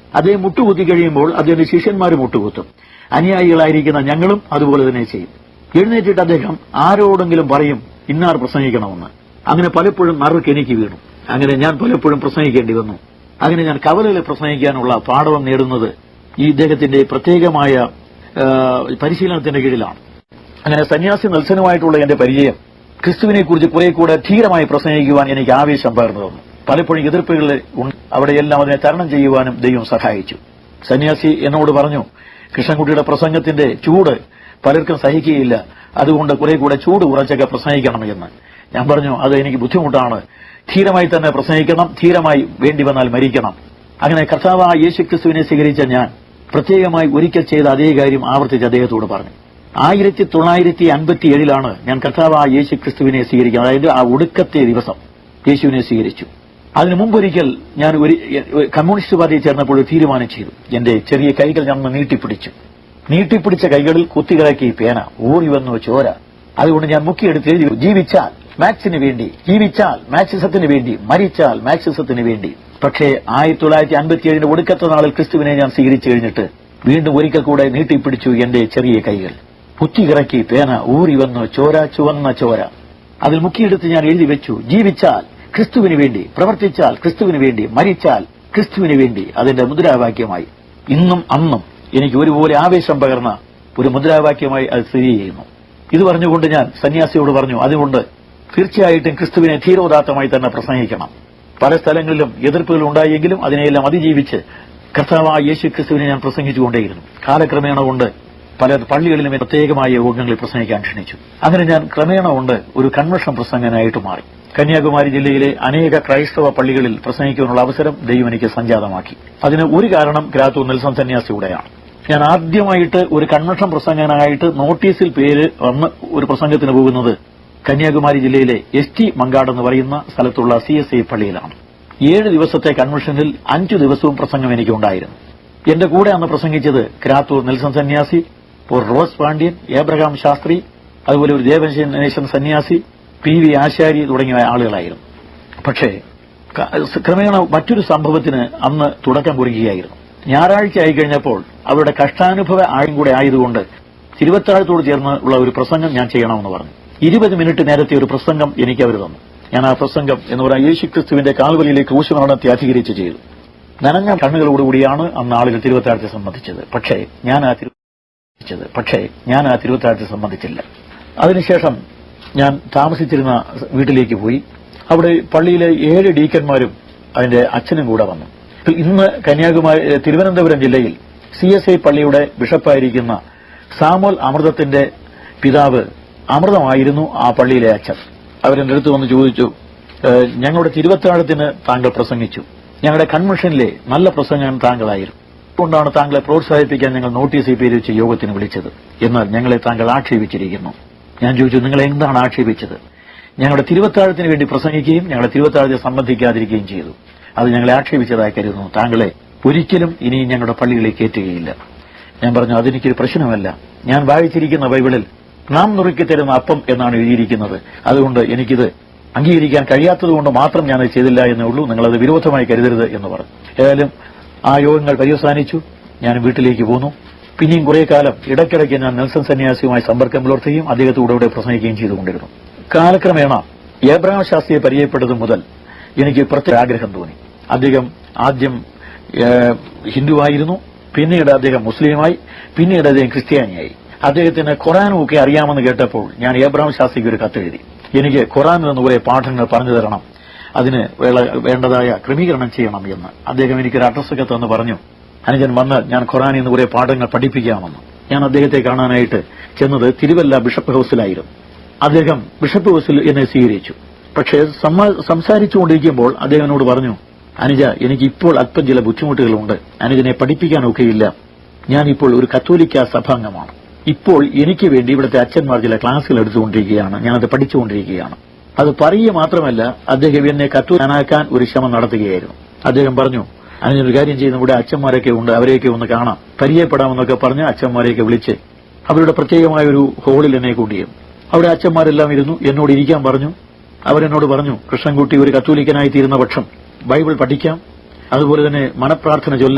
അദ്ദേഹം മുട്ടുകുത്തി കഴിയുമ്പോൾ അദ്ദേഹത്തിന്റെ ശിഷ്യന്മാർ മുട്ടുകുത്തും അനുയായികളായിരിക്കുന്ന ഞങ്ങളും അതുപോലെ തന്നെ ചെയ്യും എഴുന്നേറ്റിട്ട് അദ്ദേഹം ആരോടെങ്കിലും പറയും ഇന്നാർ പ്രസംഗിക്കണമെന്ന് അങ്ങനെ പലപ്പോഴും നറുക്ക് എനിക്ക് വീണു അങ്ങനെ ഞാൻ പലപ്പോഴും പ്രസംഗിക്കേണ്ടി വന്നു അങ്ങനെ ഞാൻ കവലയിൽ പ്രസംഗിക്കാനുള്ള പാഠവം നേടുന്നത് ഈ ഇദ്ദേഹത്തിന്റെ പ്രത്യേകമായ ആ, പരിശീലനത്തിന്റെ കീഴിലാണ് അങ്ങനെ സന്യാസി നെൽസനുമായിട്ടുള്ള എന്റെ പരിചയം ക്രിസ്തുവിനെ കുറിച്ച് കുറെ കൂടെ ധീരമായി പ്രസംഗിക്കുവാൻ എനിക്ക് ആവേശം പകർന്നു തന്നു പലപ്പോഴും എതിർപ്പുകൾ ഉണ്ട് അവിടെയെല്ലാം അതിനെ തരണം ചെയ്യുവാനും ദൈവം സഹായിച്ചു സന്യാസി എന്നോട് പറഞ്ഞു കൃഷ്ണൻകുട്ടിയുടെ പ്രസംഗത്തിന്റെ ചൂട് പലർക്കും സഹിക്കുകയില്ല അതുകൊണ്ട് കുറെ കൂടെ ചൂട് കുറച്ചൊക്കെ പ്രസംഗിക്കണം എന്ന് ഞാൻ പറഞ്ഞു അത് എനിക്ക് ബുദ്ധിമുട്ടാണ് ധീരമായി തന്നെ പ്രസംഗിക്കണം ധീരമായി വേണ്ടി വന്നാൽ മരിക്കണം അങ്ങനെ കർത്താവ് യേശു ക്രിസ്തുവിനെ സ്വീകരിച്ച ഞാൻ പ്രത്യേകമായി ഒരിക്കൽ ചെയ്ത അതേ കാര്യം ആവർത്തിച്ച് അദ്ദേഹത്തോട് പറഞ്ഞു ആയിരത്തി തൊള്ളായിരത്തി അൻപത്തി ഏഴിലാണ് ഞാൻ കർത്താവ് യേശു ക്രിസ്തുവിനെ സ്വീകരിക്കുന്നത് അതായത് ആ ഒടുക്കത്തെ ദിവസം യേശുവിനെ സ്വീകരിച്ചു അതിനു മുമ്പൊരിക്കൽ ഞാൻ ഒരു ഒരു കമ്മ്യൂണിസ്റ്റ് പാർട്ടിയിൽ ചേർന്നപ്പോൾ ഒരു തീരുമാനം ചെയ്തു എന്റെ ചെറിയ കൈകൾ ഞാൻ ഒന്ന് നീട്ടിപ്പിടിച്ചു നീട്ടിപ്പിടിച്ച കൈകളിൽ കുത്തികിളക്കി പേന ഊറി വന്നു ചോര അതുകൊണ്ട് ഞാൻ മുക്കിയെടുത്ത് എഴുതി ജീവിച്ചാൽ മാക്സിന് വേണ്ടി ജീവിച്ചാൽ മാക്സിസത്തിന് വേണ്ടി മരിച്ചാൽ മാക്സിസത്തിന് വേണ്ടി പക്ഷേ ആയിരത്തി തൊള്ളായിരത്തി അൻപത്തിയേഴിന്റെ ഒടുക്കത്തെ നാളിൽ ക്രിസ്തുവിനെ ഞാൻ സ്വീകരിച്ചു കഴിഞ്ഞിട്ട് വീണ്ടും ഒരിക്കൽ കൂടെ നീട്ടിപ്പിടിച്ചു എന്റെ ചെറിയ കൈകൾ കുത്തികിറക്കി പേന ഊറി വന്നു ചോര ചുവന്ന ചോര അതിൽ മുക്കിയെടുത്ത് ഞാൻ എഴുതി വെച്ചു ജീവിച്ചാൽ ക്രിസ്തുവിന് വേണ്ടി പ്രവർത്തിച്ചാൽ ക്രിസ്തുവിന് വേണ്ടി മരിച്ചാൽ ക്രിസ്തുവിന് വേണ്ടി അതിന്റെ മുദ്രാവാക്യമായി ഇന്നും അന്നും എനിക്ക് ഒരുപോലെ ആവേശം പകർന്ന ഒരു മുദ്രാവാക്യമായി അത് സ്ഥിതി ചെയ്യുന്നു ഇത് പറഞ്ഞുകൊണ്ട് ഞാൻ സന്യാസിയോട് പറഞ്ഞു അതുകൊണ്ട് തീർച്ചയായിട്ടും ക്രിസ്തുവിനെ ധീരോദാത്തമായി തന്നെ പ്രസംഗിക്കണം പല സ്ഥലങ്ങളിലും എതിർപ്പുകൾ ഉണ്ടായെങ്കിലും അതിനെയെല്ലാം അതിജീവിച്ച് കർത്താവായ യേശു ക്രിസ്തുവിനെ ഞാൻ പ്രസംഗിച്ചുകൊണ്ടേയിരുന്നു കാലക്രമേണ കൊണ്ട് പല പള്ളികളിലും പ്രത്യേകമായ യോഗങ്ങളിൽ പ്രസംഗിക്കാൻ ക്ഷണിച്ചു അങ്ങനെ ഞാൻ ക്രമേണ കൊണ്ട് ഒരു കൺവെൻഷൻ പ്രസംഗനായിട്ട് മാറി കന്യാകുമാരി ജില്ലയിലെ അനേക ക്രൈസ്തവ പള്ളികളിൽ പ്രസംഗിക്കാനുള്ള അവസരം ദൈവം എനിക്ക് സംജാതമാക്കി അതിന് ഒരു കാരണം ഗ്രാത്തു നെൽസൺ സന്യാസിയുടെയാണ് ഞാൻ ആദ്യമായിട്ട് ഒരു കൺവെൻഷൻ പ്രസംഗനായിട്ട് നോട്ടീസിൽ പേര് വന്ന് ഒരു പ്രസംഗത്തിന് പോകുന്നത് കന്യാകുമാരി ജില്ലയിലെ എസ് ടി മങ്കാട് എന്ന് പറയുന്ന സ്ഥലത്തുള്ള സി എസ് ഐ പള്ളിയിലാണ് ഏഴ് ദിവസത്തെ കൺവെൻഷനിൽ അഞ്ചു ദിവസവും പ്രസംഗം എനിക്കുണ്ടായിരുന്നു എന്റെ കൂടെ അന്ന് പ്രസംഗിച്ചത് ക്രാത്തൂർ നെൽസൺ സന്യാസി ഒരു റോസ് പാണ്ഡ്യൻ ഏബ്രഹാം ശാസ്ത്രി അതുപോലെ ഒരു ദേവനേശൻ സന്യാസി പി വി ആശാരി തുടങ്ങിയ ആളുകളായിരുന്നു പക്ഷേ ക- ക്രമേണ മറ്റൊരു സംഭവത്തിന് അന്ന് തുടക്കം കുറിക്കുകയായിരുന്നു ഞായറാഴ്ച ആയി കഴിഞ്ഞപ്പോൾ അവരുടെ കഷ്ടാനുഭവ ആയും കൂടെ ആയതുകൊണ്ട് തിരുവത്താഴത്തോട് ചേർന്ന് ഉള്ള ഒരു പ്രസംഗം ഞാൻ ചെയ്യണമെന്ന് പറഞ്ഞു ഇരുപത് മിനിറ്റ് നേരത്തെ ഒരു പ്രസംഗം എനിക്ക് അവർ തന്നു ഞാൻ ആ പ്രസംഗം എന്ന് പറയാൻ യേശുക്രിസ്തുവിന്റെ കാൽവലിയിലേക്ക് ക്രൂശമരണത്തെ അധികരിച്ച് ചെയ്തു നനഞ്ഞ കണ്ണുകളോടുകൂടിയാണ് അന്ന് ആളുകൾ തിരുവത്താഴത്തെ സംബന്ധിച്ചത് പക്ഷേ ഞാൻ ആ തിരു സംബന്ധിച്ചത് പക്ഷേ ഞാൻ ആ തിരുവത്താഴത്തെ സംബന്ധിച്ചില്ല അതിനുശേഷം ഞാൻ താമസിച്ചിരുന്ന വീട്ടിലേക്ക് പോയി അവിടെ പള്ളിയിലെ ഏഴ് ഡീക്കന്മാരും അതിന്റെ അച്ഛനും കൂടെ വന്നു ഇന്ന് കന്യാകുമാരി ഏഹ് തിരുവനന്തപുരം ജില്ലയിൽ സി എസ് ഐ പള്ളിയുടെ ബിഷപ്പായിരിക്കുന്ന സാമോൽ അമൃതത്തിന്റെ പിതാവ് അമൃതമായിരുന്നു ആ പള്ളിയിലെ അച്ഛൻ അവരെന്റെ അടുത്ത് വന്ന് ചോദിച്ചു "ഏഹ് ഞങ്ങളുടെ തിരുവത്താഴത്തിന് താങ്കൾ പ്രസംഗിച്ചു ഞങ്ങളുടെ കൺവെൻഷനിലെ നല്ല പ്രസംഗം താങ്കളായിരുന്നു അതുകൊണ്ടാണ് താങ്കളെ പ്രോത്സാഹിപ്പിക്കാൻ ഞങ്ങൾ നോട്ടീസ് പേര് വെച്ച് യോഗത്തിന് വിളിച്ചത് എന്നാൽ ഞങ്ങളെ താങ്കൾ ആക്ഷേപിച്ചിരിക്കുന്നു ഞാൻ ചോദിച്ചു നിങ്ങൾ എന്താണ് ആക്ഷേപിച്ചത് ഞങ്ങളുടെ തിരുവത്താഴത്തിന് വേണ്ടി പ്രസംഗിക്കുകയും ഞങ്ങളുടെ തിരുവത്താഴത്തെ സംബന്ധിക്കാതിരിക്കുകയും ചെയ്തു അത് ഞങ്ങളെ ആക്ഷേപിച്ചതായി കരുതുന്നു താങ്കളെ ഒരിക്കലും ഇനി ഞങ്ങളുടെ പള്ളികളിൽ കയറ്റുകയില്ല ഞാൻ പറഞ്ഞു അതെനിക്കൊരു പ്രശ്നമല്ല ഞാൻ വായിച്ചിരിക്കുന്ന ബൈബിളിൽ നാം നുറുക്കി തരുന്ന അപ്പം എന്നാണ് എഴുതിയിരിക്കുന്നത് അതുകൊണ്ട് എനിക്കിത് അംഗീകരിക്കാൻ കഴിയാത്തതുകൊണ്ട് മാത്രം ഞാൻ അത് ചെയ്തില്ല എന്നേ ഉള്ളൂ നിങ്ങളത് വിരോധമായി കരുതരുത് എന്ന് പറഞ്ഞു ഏതായാലും ആ യോഗങ്ങൾ പര്യവസാനിച്ചു ഞാൻ വീട്ടിലേക്ക് പോന്നു പിന്നെയും കുറെ കാലം ഇടയ്ക്കിടയ്ക്ക് ഞാൻ നെൽസൺ സന്യാസിയുമായി സമ്പർക്കം പുലർത്തുകയും അദ്ദേഹത്തോടെ ഇവിടെ പ്രസംഗിക്കുകയും ചെയ്തുകൊണ്ടിരുന്നു കാലക്രമേണ ഏബ്രഹാം ശാസ്ത്രിയെ പരിചയപ്പെട്ടത് മുതൽ എനിക്ക് പ്രത്യേക ആഗ്രഹം തോന്നി അദ്ദേഹം ആദ്യം ഏഹ്, ഹിന്ദുവായിരുന്നു പിന്നീട് അദ്ദേഹം മുസ്ലിമായി പിന്നീട് അദ്ദേഹം ക്രിസ്ത്യാനിയായി അദ്ദേഹത്തിന് ഖുറാനും ഒക്കെ അറിയാമെന്ന് കേട്ടപ്പോൾ ഞാൻ ഏബ്രഹാം ശാസ്ത്രിക്ക് ഒരു കത്തെഴുതി എനിക്ക് ഖുറാനിൽ നിന്ന് കുറെ പാഠങ്ങൾ പറഞ്ഞു തരണം അതിന് വേള- വേണ്ടതായ ക്രമീകരണം ചെയ്യണം എന്ന് അദ്ദേഹം എനിക്കൊരു അഡ്രസ്സൊക്കെ തന്ന് പറഞ്ഞു അനുജൻ വന്ന് ഞാൻ ഖുറാനിൽ നിന്ന് കുറെ പാഠങ്ങൾ പഠിപ്പിക്കാമെന്ന് ഞാൻ അദ്ദേഹത്തെ കാണാനായിട്ട് ചെന്നത് തിരുവല്ല ബിഷപ്പ് ഹൗസിലായിരുന്നു അദ്ദേഹം ബിഷപ്പ് ഹൗസിൽ എന്നെ സ്വീകരിച്ചു പക്ഷേ സമ്മ- സംസാരിച്ചുകൊണ്ടിരിക്കുമ്പോൾ അദ്ദേഹം എന്നോട് പറഞ്ഞു അനുജ എനിക്ക് ഇപ്പോൾ അല്പം ചില ബുദ്ധിമുട്ടുകളുണ്ട് അനുജനെ പഠിപ്പിക്കാനൊക്കെയില്ല ഞാനിപ്പോൾ ഒരു കത്തോലിക്ക സഭാംഗമാണ് ഇപ്പോൾ എനിക്ക് വേണ്ടി ഇവിടുത്തെ അച്ഛന്മാർ ചില ക്ലാസ്സുകൾ എടുത്തുകൊണ്ടിരിക്കുകയാണ് ഞാനത് പഠിച്ചുകൊണ്ടിരിക്കുകയാണ് അത് പറയുക മാത്രമല്ല അദ്ദേഹം എന്നെ കത്തോലിക്കാനാക്കാൻ ഒരു ശ്രമം നടത്തുകയായിരുന്നു അദ്ദേഹം പറഞ്ഞു അതിനൊരു കാര്യം ചെയ്യുന്ന ഇവിടെ അച്ഛന്മാരൊക്കെ ഉണ്ട് അവരെയൊക്കെ ഒന്ന് കാണാം പരിചയപ്പെടാമെന്നൊക്കെ പറഞ്ഞ് അച്ഛന്മാരെയൊക്കെ വിളിച്ച് അവരുടെ പ്രത്യേകമായ ഒരു ഹോളിൽ എന്നെ കൂട്ടിയും അവിടെ അച്ഛന്മാരെല്ലാം ഇരുന്നു എന്നോട് ഇരിക്കാൻ പറഞ്ഞു അവരെന്നോട് പറഞ്ഞു കൃഷ്ണൻകുട്ടി ഒരു കത്തോലിക്കനായി തീരുന്ന പക്ഷം ബൈബിൾ പഠിക്കാം അതുപോലെ തന്നെ മനപ്രാർത്ഥന ചൊല്ലാം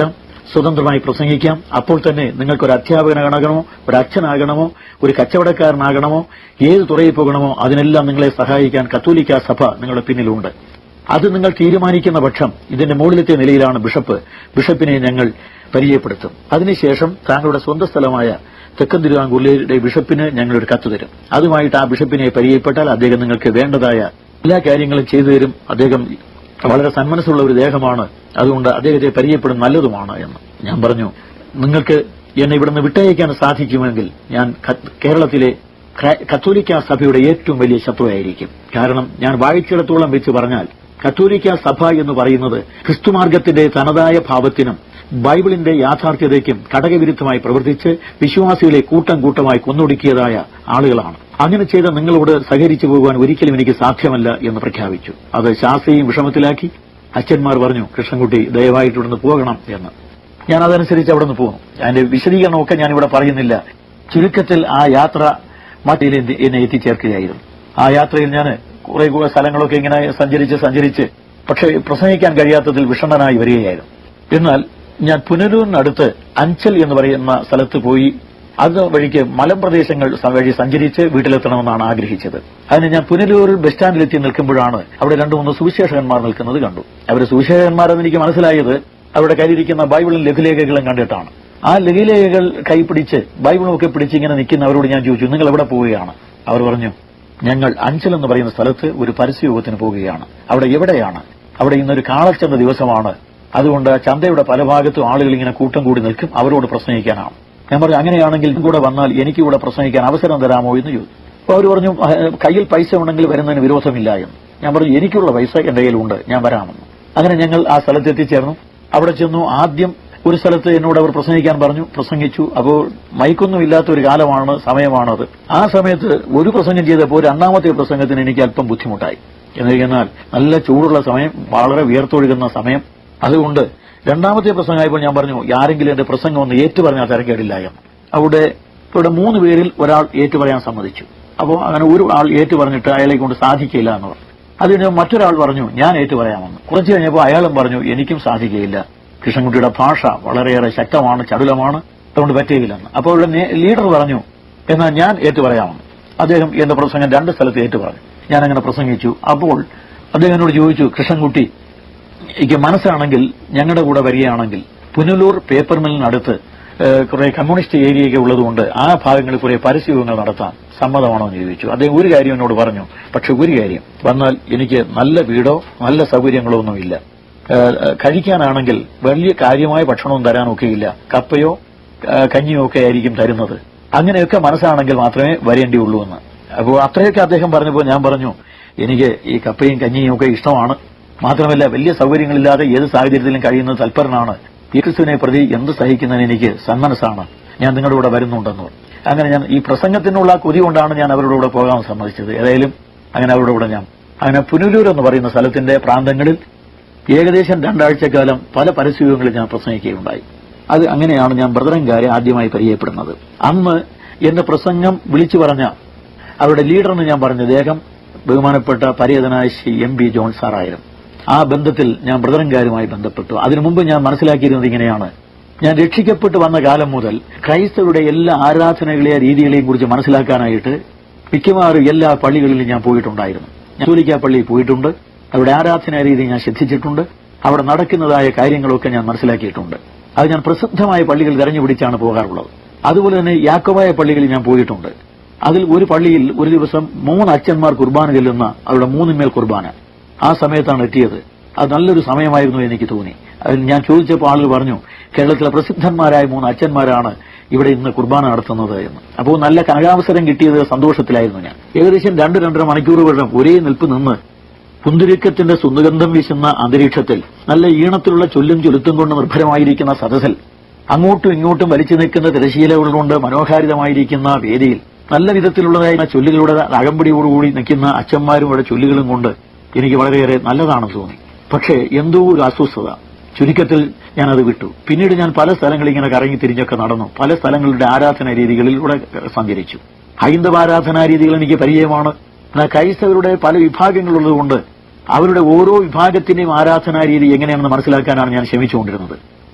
സ്വതന്ത്രമായി പ്രസംഗിക്കാം അപ്പോൾ തന്നെ നിങ്ങൾക്ക് ഒരു അധ്യാപകനാകണമോ ഒരു അച്ഛനാകണമോ ഒരു കച്ചവടക്കാരനാകണമോ ഏത് തുറയിൽ പോകണമോ അതിനെല്ലാം നിങ്ങളെ സഹായിക്കാൻ കത്തോലിക്ക സഭ നിങ്ങളുടെ പിന്നിലുണ്ട് അത് നിങ്ങൾ തീരുമാനിക്കുന്ന പക്ഷം ഇതിന്റെ മുകളിലത്തെ നിലയിലാണ് ബിഷപ്പ് ബിഷപ്പിനെ ഞങ്ങൾ പരിചയപ്പെടുത്തും അതിനുശേഷം താങ്കളുടെ സ്വന്തം സ്ഥലമായ തെക്കൻ തിരുവാങ്കൂറിലെ ബിഷപ്പിന് ഞങ്ങളൊരു കത്ത് തരും അതുമായിട്ട് ആ ബിഷപ്പിനെ പരിചയപ്പെട്ടാൽ അദ്ദേഹം നിങ്ങൾക്ക് വേണ്ടതായ എല്ലാ കാര്യങ്ങളും ചെയ്തു തരും അദ്ദേഹം വളരെ സന്മനസ്സുള്ള ഒരു ദേഹമാണ് അതുകൊണ്ട് അദ്ദേഹത്തെ പരിചയപ്പെടും നല്ലതുമാണ് എന്ന് ഞാൻ പറഞ്ഞു നിങ്ങൾക്ക് എന്നെ ഇവിടുന്ന് വിട്ടയക്കാൻ സാധിക്കുമെങ്കിൽ ഞാൻ ക- കേരളത്തിലെ ക- കത്തോലിക്ക സഭയുടെ ഏറ്റവും വലിയ ശത്രുവായിരിക്കും കാരണം ഞാൻ വായിച്ചിടത്തോളം വെച്ച് പറഞ്ഞാൽ കത്തോലിക്ക സഭ എന്ന് പറയുന്നത് ക്രിസ്തുമാർഗത്തിന്റെ തനതായ ഭാവത്തിനും ബൈബിളിന്റെ യാഥാർത്ഥ്യതയ്ക്കും ഘടകവിരുദ്ധമായി പ്രവർത്തിച്ച് വിശ്വാസികളെ കൂട്ടം കൂട്ടമായി കൊന്നൊടുക്കിയതായ ആളുകളാണ് അങ്ങനെ ചെയ്ത നിങ്ങളോട് സഹകരിച്ചു പോകുവാൻ ഒരിക്കലും എനിക്ക് സാധ്യമല്ല എന്ന് പ്രഖ്യാപിച്ചു അത് ശാസ്ത്രീയും വിഷമത്തിലാക്കി അച്ഛന്മാർ പറഞ്ഞു കൃഷ്ണൻകുട്ടി ദയവായിട്ട് ഇവിടുന്ന് പോകണം എന്ന് ഞാൻ അതനുസരിച്ച് അവിടെ നിന്ന് പോകും അതിന്റെ വിശദീകരണമൊക്കെ ഞാൻ ഇവിടെ പറയുന്നില്ല ചുരുക്കത്തിൽ ആ യാത്ര മറ്റയിൽ എന്നെ എത്തിച്ചേർക്കുകയായിരുന്നു ആ യാത്രയിൽ ഞാൻ കുറെ കൂടെ സ്ഥലങ്ങളൊക്കെ ഇങ്ങനെ സഞ്ചരിച്ച് സഞ്ചരിച്ച് പക്ഷേ പ്രസംഗിക്കാൻ കഴിയാത്തതിൽ വിഷണ്ണനായി വരികയായിരുന്നു എന്നാൽ ഞാൻ പുനലൂരിനടുത്ത് അഞ്ചൽ എന്ന് പറയുന്ന സ്ഥലത്ത് പോയി അത് വഴിക്ക് മലമ്പ്രദേശങ്ങൾ സ- വഴി സഞ്ചരിച്ച് വീട്ടിലെത്തണമെന്നാണ് ആഗ്രഹിച്ചത് അതിന് ഞാൻ പുനലൂരിൽ ബസ് സ്റ്റാൻഡിലെത്തി നിൽക്കുമ്പോഴാണ് അവിടെ രണ്ടു മൂന്ന് സുവിശേഷകന്മാർ നിൽക്കുന്നത് കണ്ടു അവർ സുവിശേഷകന്മാരെന്ന് എനിക്ക് മനസ്സിലായത് അവിടെ കയ്യിലിരിക്കുന്ന ബൈബിളും ലഘുലേഖകളും കണ്ടിട്ടാണ് ആ ലഘുലേഖകൾ കൈപിടിച്ച് ബൈബിളും ഒക്കെ പിടിച്ച് ഇങ്ങനെ നിൽക്കുന്നവരോട് ഞാൻ ചോദിച്ചു നിങ്ങൾ എവിടെ പോവുകയാണ് അവർ പറഞ്ഞു ഞങ്ങൾ അഞ്ചൽ എന്ന് പറയുന്ന സ്ഥലത്ത് ഒരു പരസ്യയോഗത്തിന് പോവുകയാണ് അവിടെ എവിടെയാണ് അവിടെ ഇന്നൊരു കാളച്ചന്ത ദിവസമാണ് അതുകൊണ്ട് ചന്തയുടെ പല ഭാഗത്തും ആളുകൾ ഇങ്ങനെ കൂട്ടം കൂടി നിൽക്കും അവരോട് പ്രസംഗിക്കാനാണ് ഞാൻ പറഞ്ഞു അങ്ങനെയാണെങ്കിൽ കൂടെ വന്നാൽ എനിക്ക് കൂടെ പ്രസംഗിക്കാൻ അവസരം തരാമോ എന്ന് ചോദിച്ചു അപ്പോൾ അവർ പറഞ്ഞു "ആ, കയ്യിൽ പൈസ ഉണ്ടെങ്കിൽ വരുന്നതിന് വിരോധമില്ല എന്ന് ഞാൻ പറഞ്ഞു എനിക്കുള്ള പൈസ എന്റെ കയ്യിലുണ്ട് ഞാൻ വരാമെന്ന് അങ്ങനെ ഞങ്ങൾ ആ സ്ഥലത്ത് എത്തിച്ചേർന്നു അവിടെ ചെന്നു ആദ്യം ഒരു സ്ഥലത്ത് എന്നോട് അവർ പ്രസംഗിക്കാൻ പറഞ്ഞു പ്രസംഗിച്ചു അപ്പോൾ മൈക്കൊന്നും ഇല്ലാത്ത ഒരു കാലമാണ് സമയമാണത് ആ സമയത്ത് ഒരു പ്രസംഗം ചെയ്തപ്പോൾ രണ്ടാമത്തെ പ്രസംഗത്തിന് എനിക്ക് അല്പം ബുദ്ധിമുട്ടായി എന്നാൽ നല്ല ചൂടുള്ള സമയം വളരെ വിയർത്തൊഴുകുന്ന സമയം അതുകൊണ്ട് രണ്ടാമത്തെ പ്രസംഗമായപ്പോൾ ഞാൻ പറഞ്ഞു ആരെങ്കിലും എന്റെ പ്രസംഗം ഒന്ന് ഏറ്റുപറഞ്ഞാൽ തിരക്കേടില്ല എന്ന് അവിടെ ഇവിടെ മൂന്ന് പേരിൽ ഒരാൾ ഏറ്റുപറയാൻ സമ്മതിച്ചു അപ്പോൾ അങ്ങനെ ഒരു ആൾ ഏറ്റുപറഞ്ഞിട്ട് അയാളെ കൊണ്ട് സാധിക്കില്ല എന്ന് പറഞ്ഞു അതിന് മറ്റൊരാൾ പറഞ്ഞു ഞാൻ ഏറ്റുപറയാമെന്ന് കുറച്ചു കഴിഞ്ഞപ്പോൾ അയാളും പറഞ്ഞു എനിക്കും സാധിക്കുകയില്ല കൃഷ്ണൻകുട്ടിയുടെ ഭാഷ വളരെയേറെ ശക്തമാണ് ചടുലമാണ് അതുകൊണ്ട് പറ്റുകയില്ലെന്ന് അപ്പോൾ ഇവിടെ നേ- ലീഡർ പറഞ്ഞു എന്നാൽ ഞാൻ ഏറ്റുപറയാമെന്ന് അദ്ദേഹം എന്റെ പ്രസംഗം രണ്ട് സ്ഥലത്ത് ഏറ്റുപറഞ്ഞു ഞാൻ അങ്ങനെ പ്രസംഗിച്ചു അപ്പോൾ അദ്ദേഹം എന്നോട് ചോദിച്ചു കൃഷ്ണൻകുട്ടി എനിക്ക് മനസ്സാണെങ്കിൽ ഞങ്ങളുടെ കൂടെ വരികയാണെങ്കിൽ പുനലൂർ പേപ്പർ മില്ലിനടുത്ത് ഏഹ്, കുറെ കമ്മ്യൂണിസ്റ്റ് ഏരിയയൊക്കെ ഉള്ളതുകൊണ്ട് ആ ഭാഗങ്ങളിൽ കുറെ പരസ്യങ്ങൾ നടത്താം സമ്മതമാണോ എന്ന് ചോദിച്ചു അദ്ദേഹം ഒരു കാര്യം എന്നോട് പറഞ്ഞു പക്ഷെ ഒരു കാര്യം വന്നാൽ എനിക്ക് നല്ല വീടോ നല്ല സൗകര്യങ്ങളോ ഒന്നുമില്ല ഏഹ്, ഏഹ്, കഴിക്കാനാണെങ്കിൽ വലിയ കാര്യമായ ഭക്ഷണവും തരാനൊക്കെയില്ല കപ്പയോ ഏഹ്, കഞ്ഞിയോ ഒക്കെ ആയിരിക്കും തരുന്നത് അങ്ങനെയൊക്കെ മനസ്സാണെങ്കിൽ മാത്രമേ വരേണ്ടിയുള്ളൂ എന്ന് അപ്പോൾ അത്രയൊക്കെ അദ്ദേഹം പറഞ്ഞപ്പോൾ ഞാൻ പറഞ്ഞു എനിക്ക് ഈ കപ്പയും കഞ്ഞിയും ഒക്കെ ഇഷ്ടമാണ് മാത്രമല്ല വലിയ സൗകര്യങ്ങളില്ലാതെ ഏത് സാഹചര്യത്തിലും കഴിയുന്നത് തൽപരനാണ് ഈ ക്രിസ്തുവിനെ പ്രതി എന്ത് സഹിക്കുന്നതിന് എനിക്ക് സന്മനസ്സാണ് ഞാൻ നിങ്ങളുടെ കൂടെ വരുന്നുണ്ടെന്ന് പറഞ്ഞു. അങ്ങനെ ഞാൻ ഈ പ്രസംഗത്തിനുള്ള കൊതി കൊണ്ടാണ് ഞാൻ അവരുടെ കൂടെ പോകാൻ സമ്മതിച്ചത് ഏതായാലും അങ്ങനെ അവരുടെ കൂടെ ഞാൻ അങ്ങനെ പുനലൂർ എന്ന് പറയുന്ന സ്ഥലത്തിന്റെ പ്രാന്തങ്ങളിൽ ഏകദേശം രണ്ടാഴ്ചക്കാലം പല പരസ്യങ്ങളിൽ ഞാൻ പ്രസംഗിക്കുകയുണ്ടായി അത് അങ്ങനെയാണ് ഞാൻ ബ്രദറൻകാരെ ആദ്യമായി പരിചയപ്പെടുന്നത് അന്ന് എന്റെ പ്രസംഗം വിളിച്ചു പറഞ്ഞ അവരുടെ ലീഡറെന്ന് ഞാൻ പറഞ്ഞ അദ്ദേഹം ബഹുമാനപ്പെട്ട പര്യതനായ ശ്രീ എം ബി ജോൺ സാറായിരുന്നു ആ ബന്ധത്തിൽ ഞാൻ ബ്രദറൻകാരുമായി ബന്ധപ്പെട്ടു അതിനു മുമ്പ് ഞാൻ മനസ്സിലാക്കിയിരുന്നത് ഇങ്ങനെയാണ് ഞാൻ രക്ഷിക്കപ്പെട്ട് വന്ന കാലം മുതൽ ക്രൈസ്തവരുടെ എല്ലാ ആരാധനകളെയും രീതികളെയും കുറിച്ച് മനസ്സിലാക്കാനായിട്ട് മിക്കവാറും എല്ലാ പള്ളികളിലും ഞാൻ പോയിട്ടുണ്ടായിരുന്നു ഞാൻ കത്തോലിക്ക പള്ളിയിൽ പോയിട്ടുണ്ട് അവിടെ ആരാധനാ രീതി ഞാൻ ശ്രദ്ധിച്ചിട്ടുണ്ട് അവിടെ നടക്കുന്നതായ കാര്യങ്ങളൊക്കെ ഞാൻ മനസ്സിലാക്കിയിട്ടുണ്ട് അത് ഞാൻ പ്രസിദ്ധമായ പള്ളികൾ തെരഞ്ഞുപിടിച്ചാണ് പോകാറുള്ളത് അതുപോലെ തന്നെ യാക്കോബായ പള്ളികളിൽ ഞാൻ പോയിട്ടുണ്ട് അതിൽ ഒരു പള്ളിയിൽ ഒരു ദിവസം മൂന്ന് അച്ഛന്മാർ കുർബാന ചെല്ലുന്ന അവരുടെ മൂന്നിന്മേൽ കുർബാന ആ സമയത്താണ് എത്തിയത് അത് നല്ലൊരു സമയമായിരുന്നു എനിക്ക് തോന്നി അതിൽ ഞാൻ ചോദിച്ചപ്പോൾ ആളുകൾ പറഞ്ഞു കേരളത്തിലെ പ്രസിദ്ധന്മാരായ മൂന്ന് അച്ഛന്മാരാണ് ഇവിടെ ഇന്ന് കുർബാന നടത്തുന്നത് എന്ന് അപ്പോൾ നല്ല കനകാവസരം കിട്ടിയത് സന്തോഷത്തിലായിരുന്നു ഞാൻ ഏകദേശം രണ്ട് രണ്ടര മണിക്കൂർ വരെ ഒരേ നിൽപ്പ് നിന്ന് പുന്തുരുക്കത്തിന്റെ സുഗന്ധം വീശുന്ന അന്തരീക്ഷത്തിൽ നല്ല ഈണത്തിലുള്ള ചൊല്ലും ചൊലുത്തും കൊണ്ട് നിർഭരമായിരിക്കുന്ന സദസ്സിൽ അങ്ങോട്ടും ഇങ്ങോട്ടും വലിച്ചു നിൽക്കുന്ന തിരശീലകൾ കൊണ്ട് മനോഹാരിതമായിരിക്കുന്ന വേദിയിൽ നല്ല വിധത്തിലുള്ളതായ ചൊല്ലുകളുടെ അകമ്പടിയോടുകൂടി നിൽക്കുന്ന അച്ഛന്മാരും ഇവിടെ ചൊല്ലുകളും കൊണ്ട് എനിക്ക് വളരെയേറെ നല്ലതാണെന്ന് തോന്നി പക്ഷേ എന്തോ ഒരു അസ്വസ്ഥത ചുരുക്കത്തിൽ ഞാൻ അത് വിട്ടു പിന്നീട് ഞാൻ പല സ്ഥലങ്ങളിൽ ഇങ്ങനെ കറങ്ങി തിരിഞ്ഞൊക്കെ നടന്നു പല സ്ഥലങ്ങളുടെ ആരാധനാ രീതികളിലൂടെ സഞ്ചരിച്ചു ഹൈന്ദവ ആരാധനാ രീതികൾ എനിക്ക് പരിചയമാണ് എന്നാൽ ക്രൈസ്തവരുടെ പല വിഭാഗങ്ങളുള്ളതുകൊണ്ട് അവരുടെ ഓരോ വിഭാഗത്തിന്റെയും ആരാധനാ രീതി എങ്ങനെയാണെന്ന് മനസ്സിലാക്കാനാണ് ഞാൻ ശ്രമിച്ചുകൊണ്ടിരുന്നത്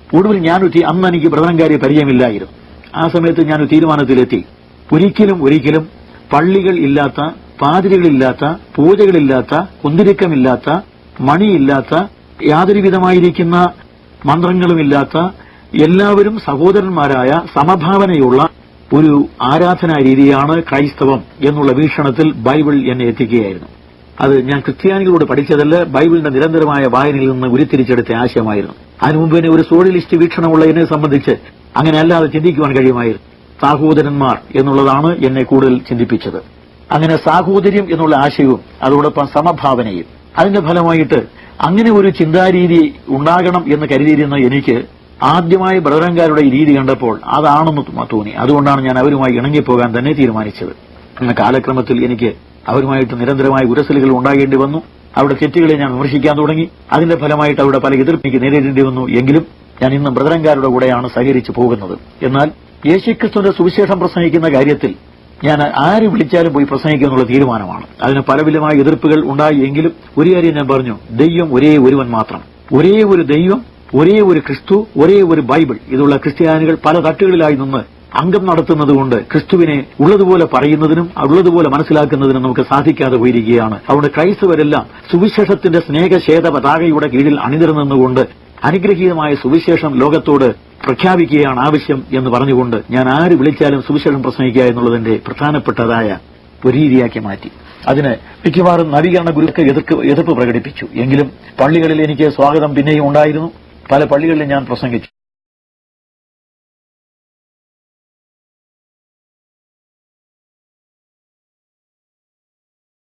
ഒടുവിൽ ഞാനൊരു തീ- അന്ന് എനിക്ക് ബ്രദറൻകാരെ പരിചയമില്ലായിരുന്നു ആ സമയത്ത് ഞാനൊരു തീരുമാനത്തിലെത്തി ഒരിക്കലും ഒരിക്കലും പള്ളികൾ ഇല്ലാത്ത പാതിരികളില്ലാത്ത പൂജകളില്ലാത്ത കുന്തിരിക്കമില്ലാത്ത മണിയില്ലാത്ത യാതൊരു വിധമായിരിക്കുന്ന മന്ത്രങ്ങളുമില്ലാത്ത എല്ലാവരും സഹോദരന്മാരായ സമഭാവനയുള്ള ഒരു ആരാധനാ രീതിയാണ് ക്രൈസ്തവം എന്നുള്ള വീക്ഷണത്തിൽ ബൈബിൾ എന്നെ എത്തിക്കുകയായിരുന്നു അത് ഞാൻ ക്രിസ്ത്യാനികളോട് പഠിച്ചതല്ല ബൈബിളിന്റെ നിരന്തരമായ വായനയിൽ നിന്ന് ഉരുത്തിരിച്ചെടുത്ത ആശയമായിരുന്നു അതിനു മുമ്പ് തന്നെ ഒരു സോഷ്യലിസ്റ്റ് വീക്ഷണമുള്ള എന്നെ സംബന്ധിച്ച് അങ്ങനെ അല്ലാതെ ചിന്തിക്കുവാൻ കഴിയുമായിരുന്നു സാഹോദരന്മാർ എന്നുള്ളതാണ് എന്നെ കൂടുതൽ ചിന്തിപ്പിച്ചത് അങ്ങനെ സാഹോദര്യം എന്നുള്ള ആശയവും അതോടൊപ്പം സമഭാവനയും അതിന്റെ ഫലമായിട്ട് അങ്ങനെ ഒരു ചിന്താരീതി ഉണ്ടാകണം എന്ന് കരുതിയിരുന്ന എനിക്ക് ആദ്യമായി ബ്രദറങ്കാരുടെ ഈ രീതി കണ്ടപ്പോൾ അതാണെന്ന് ത- തോന്നി അതുകൊണ്ടാണ് ഞാൻ അവരുമായി ഇണങ്ങിപ്പോകാൻ തന്നെ തീരുമാനിച്ചത് എന്ന കാലക്രമത്തിൽ എനിക്ക് അവരുമായിട്ട് നിരന്തരമായ ഉരസലുകൾ ഉണ്ടാകേണ്ടി വന്നു അവരുടെ തെറ്റുകളെ ഞാൻ വിമർശിക്കാൻ തുടങ്ങി അതിന്റെ ഫലമായിട്ട് അവരുടെ പല എതിർപ്പിക്ക് നേരിടേണ്ടി വന്നു എങ്കിലും ഞാൻ ഇന്നും ബ്രദറങ്കാരുടെ കൂടെയാണ് സഹകരിച്ചു പോകുന്നത് എന്നാൽ യേശുക്രിസ്തുവിന്റെ സുവിശേഷം പ്രസംഗിക്കുന്ന കാര്യത്തിൽ ഞാൻ ആര് വിളിച്ചാലും പോയി പ്രസംഗിക്കുക എന്നുള്ള തീരുമാനമാണ് അതിന് പല വിധമായ എതിർപ്പുകൾ ഉണ്ടായി എങ്കിലും ഒരു കാര്യം ഞാൻ പറഞ്ഞു ദൈവം ഒരേ ഒരുവൻ മാത്രം ഒരേ ഒരു ദൈവം ഒരേ ഒരു ക്രിസ്തു ഒരേ ഒരു ബൈബിൾ ഇതുള്ള ക്രിസ്ത്യാനികൾ പല തട്ടുകളിലായി നിന്ന് അംഗം നടത്തുന്നതുകൊണ്ട് ക്രിസ്തുവിനെ ഉള്ളതുപോലെ പറയുന്നതിനും ഉള്ളതുപോലെ മനസ്സിലാക്കുന്നതിനും നമുക്ക് സാധിക്കാതെ പോയിരിക്കുകയാണ് അതുകൊണ്ട് ക്രൈസ്തവരെല്ലാം സുവിശേഷത്തിന്റെ സ്നേഹശേത പതാകയുടെ കീഴിൽ അണിനിരന്നുകൊണ്ട് അനുഗ്രഹീതമായ സുവിശേഷം ലോകത്തോട് പ്രഖ്യാപിക്കുകയാണ് ആവശ്യം എന്ന് പറഞ്ഞുകൊണ്ട് ഞാൻ ആര് വിളിച്ചാലും സുവിശേഷം പ്രസംഗിക്കുക എന്നുള്ളതിന്റെ പ്രധാനപ്പെട്ടതായ ഒരു രീതിയാക്കി മാറ്റി അതിന് മിക്കവാറും നവീകരണ ഗുരുക്ക് എതിർക്ക് എതിർപ്പ് പ്രകടിപ്പിച്ചു എങ്കിലും പള്ളികളിൽ എനിക്ക് സ്വാഗതം പിന്നെയും ഉണ്ടായിരുന്നു പല പള്ളികളിലും ഞാൻ പ്രസംഗിച്ചു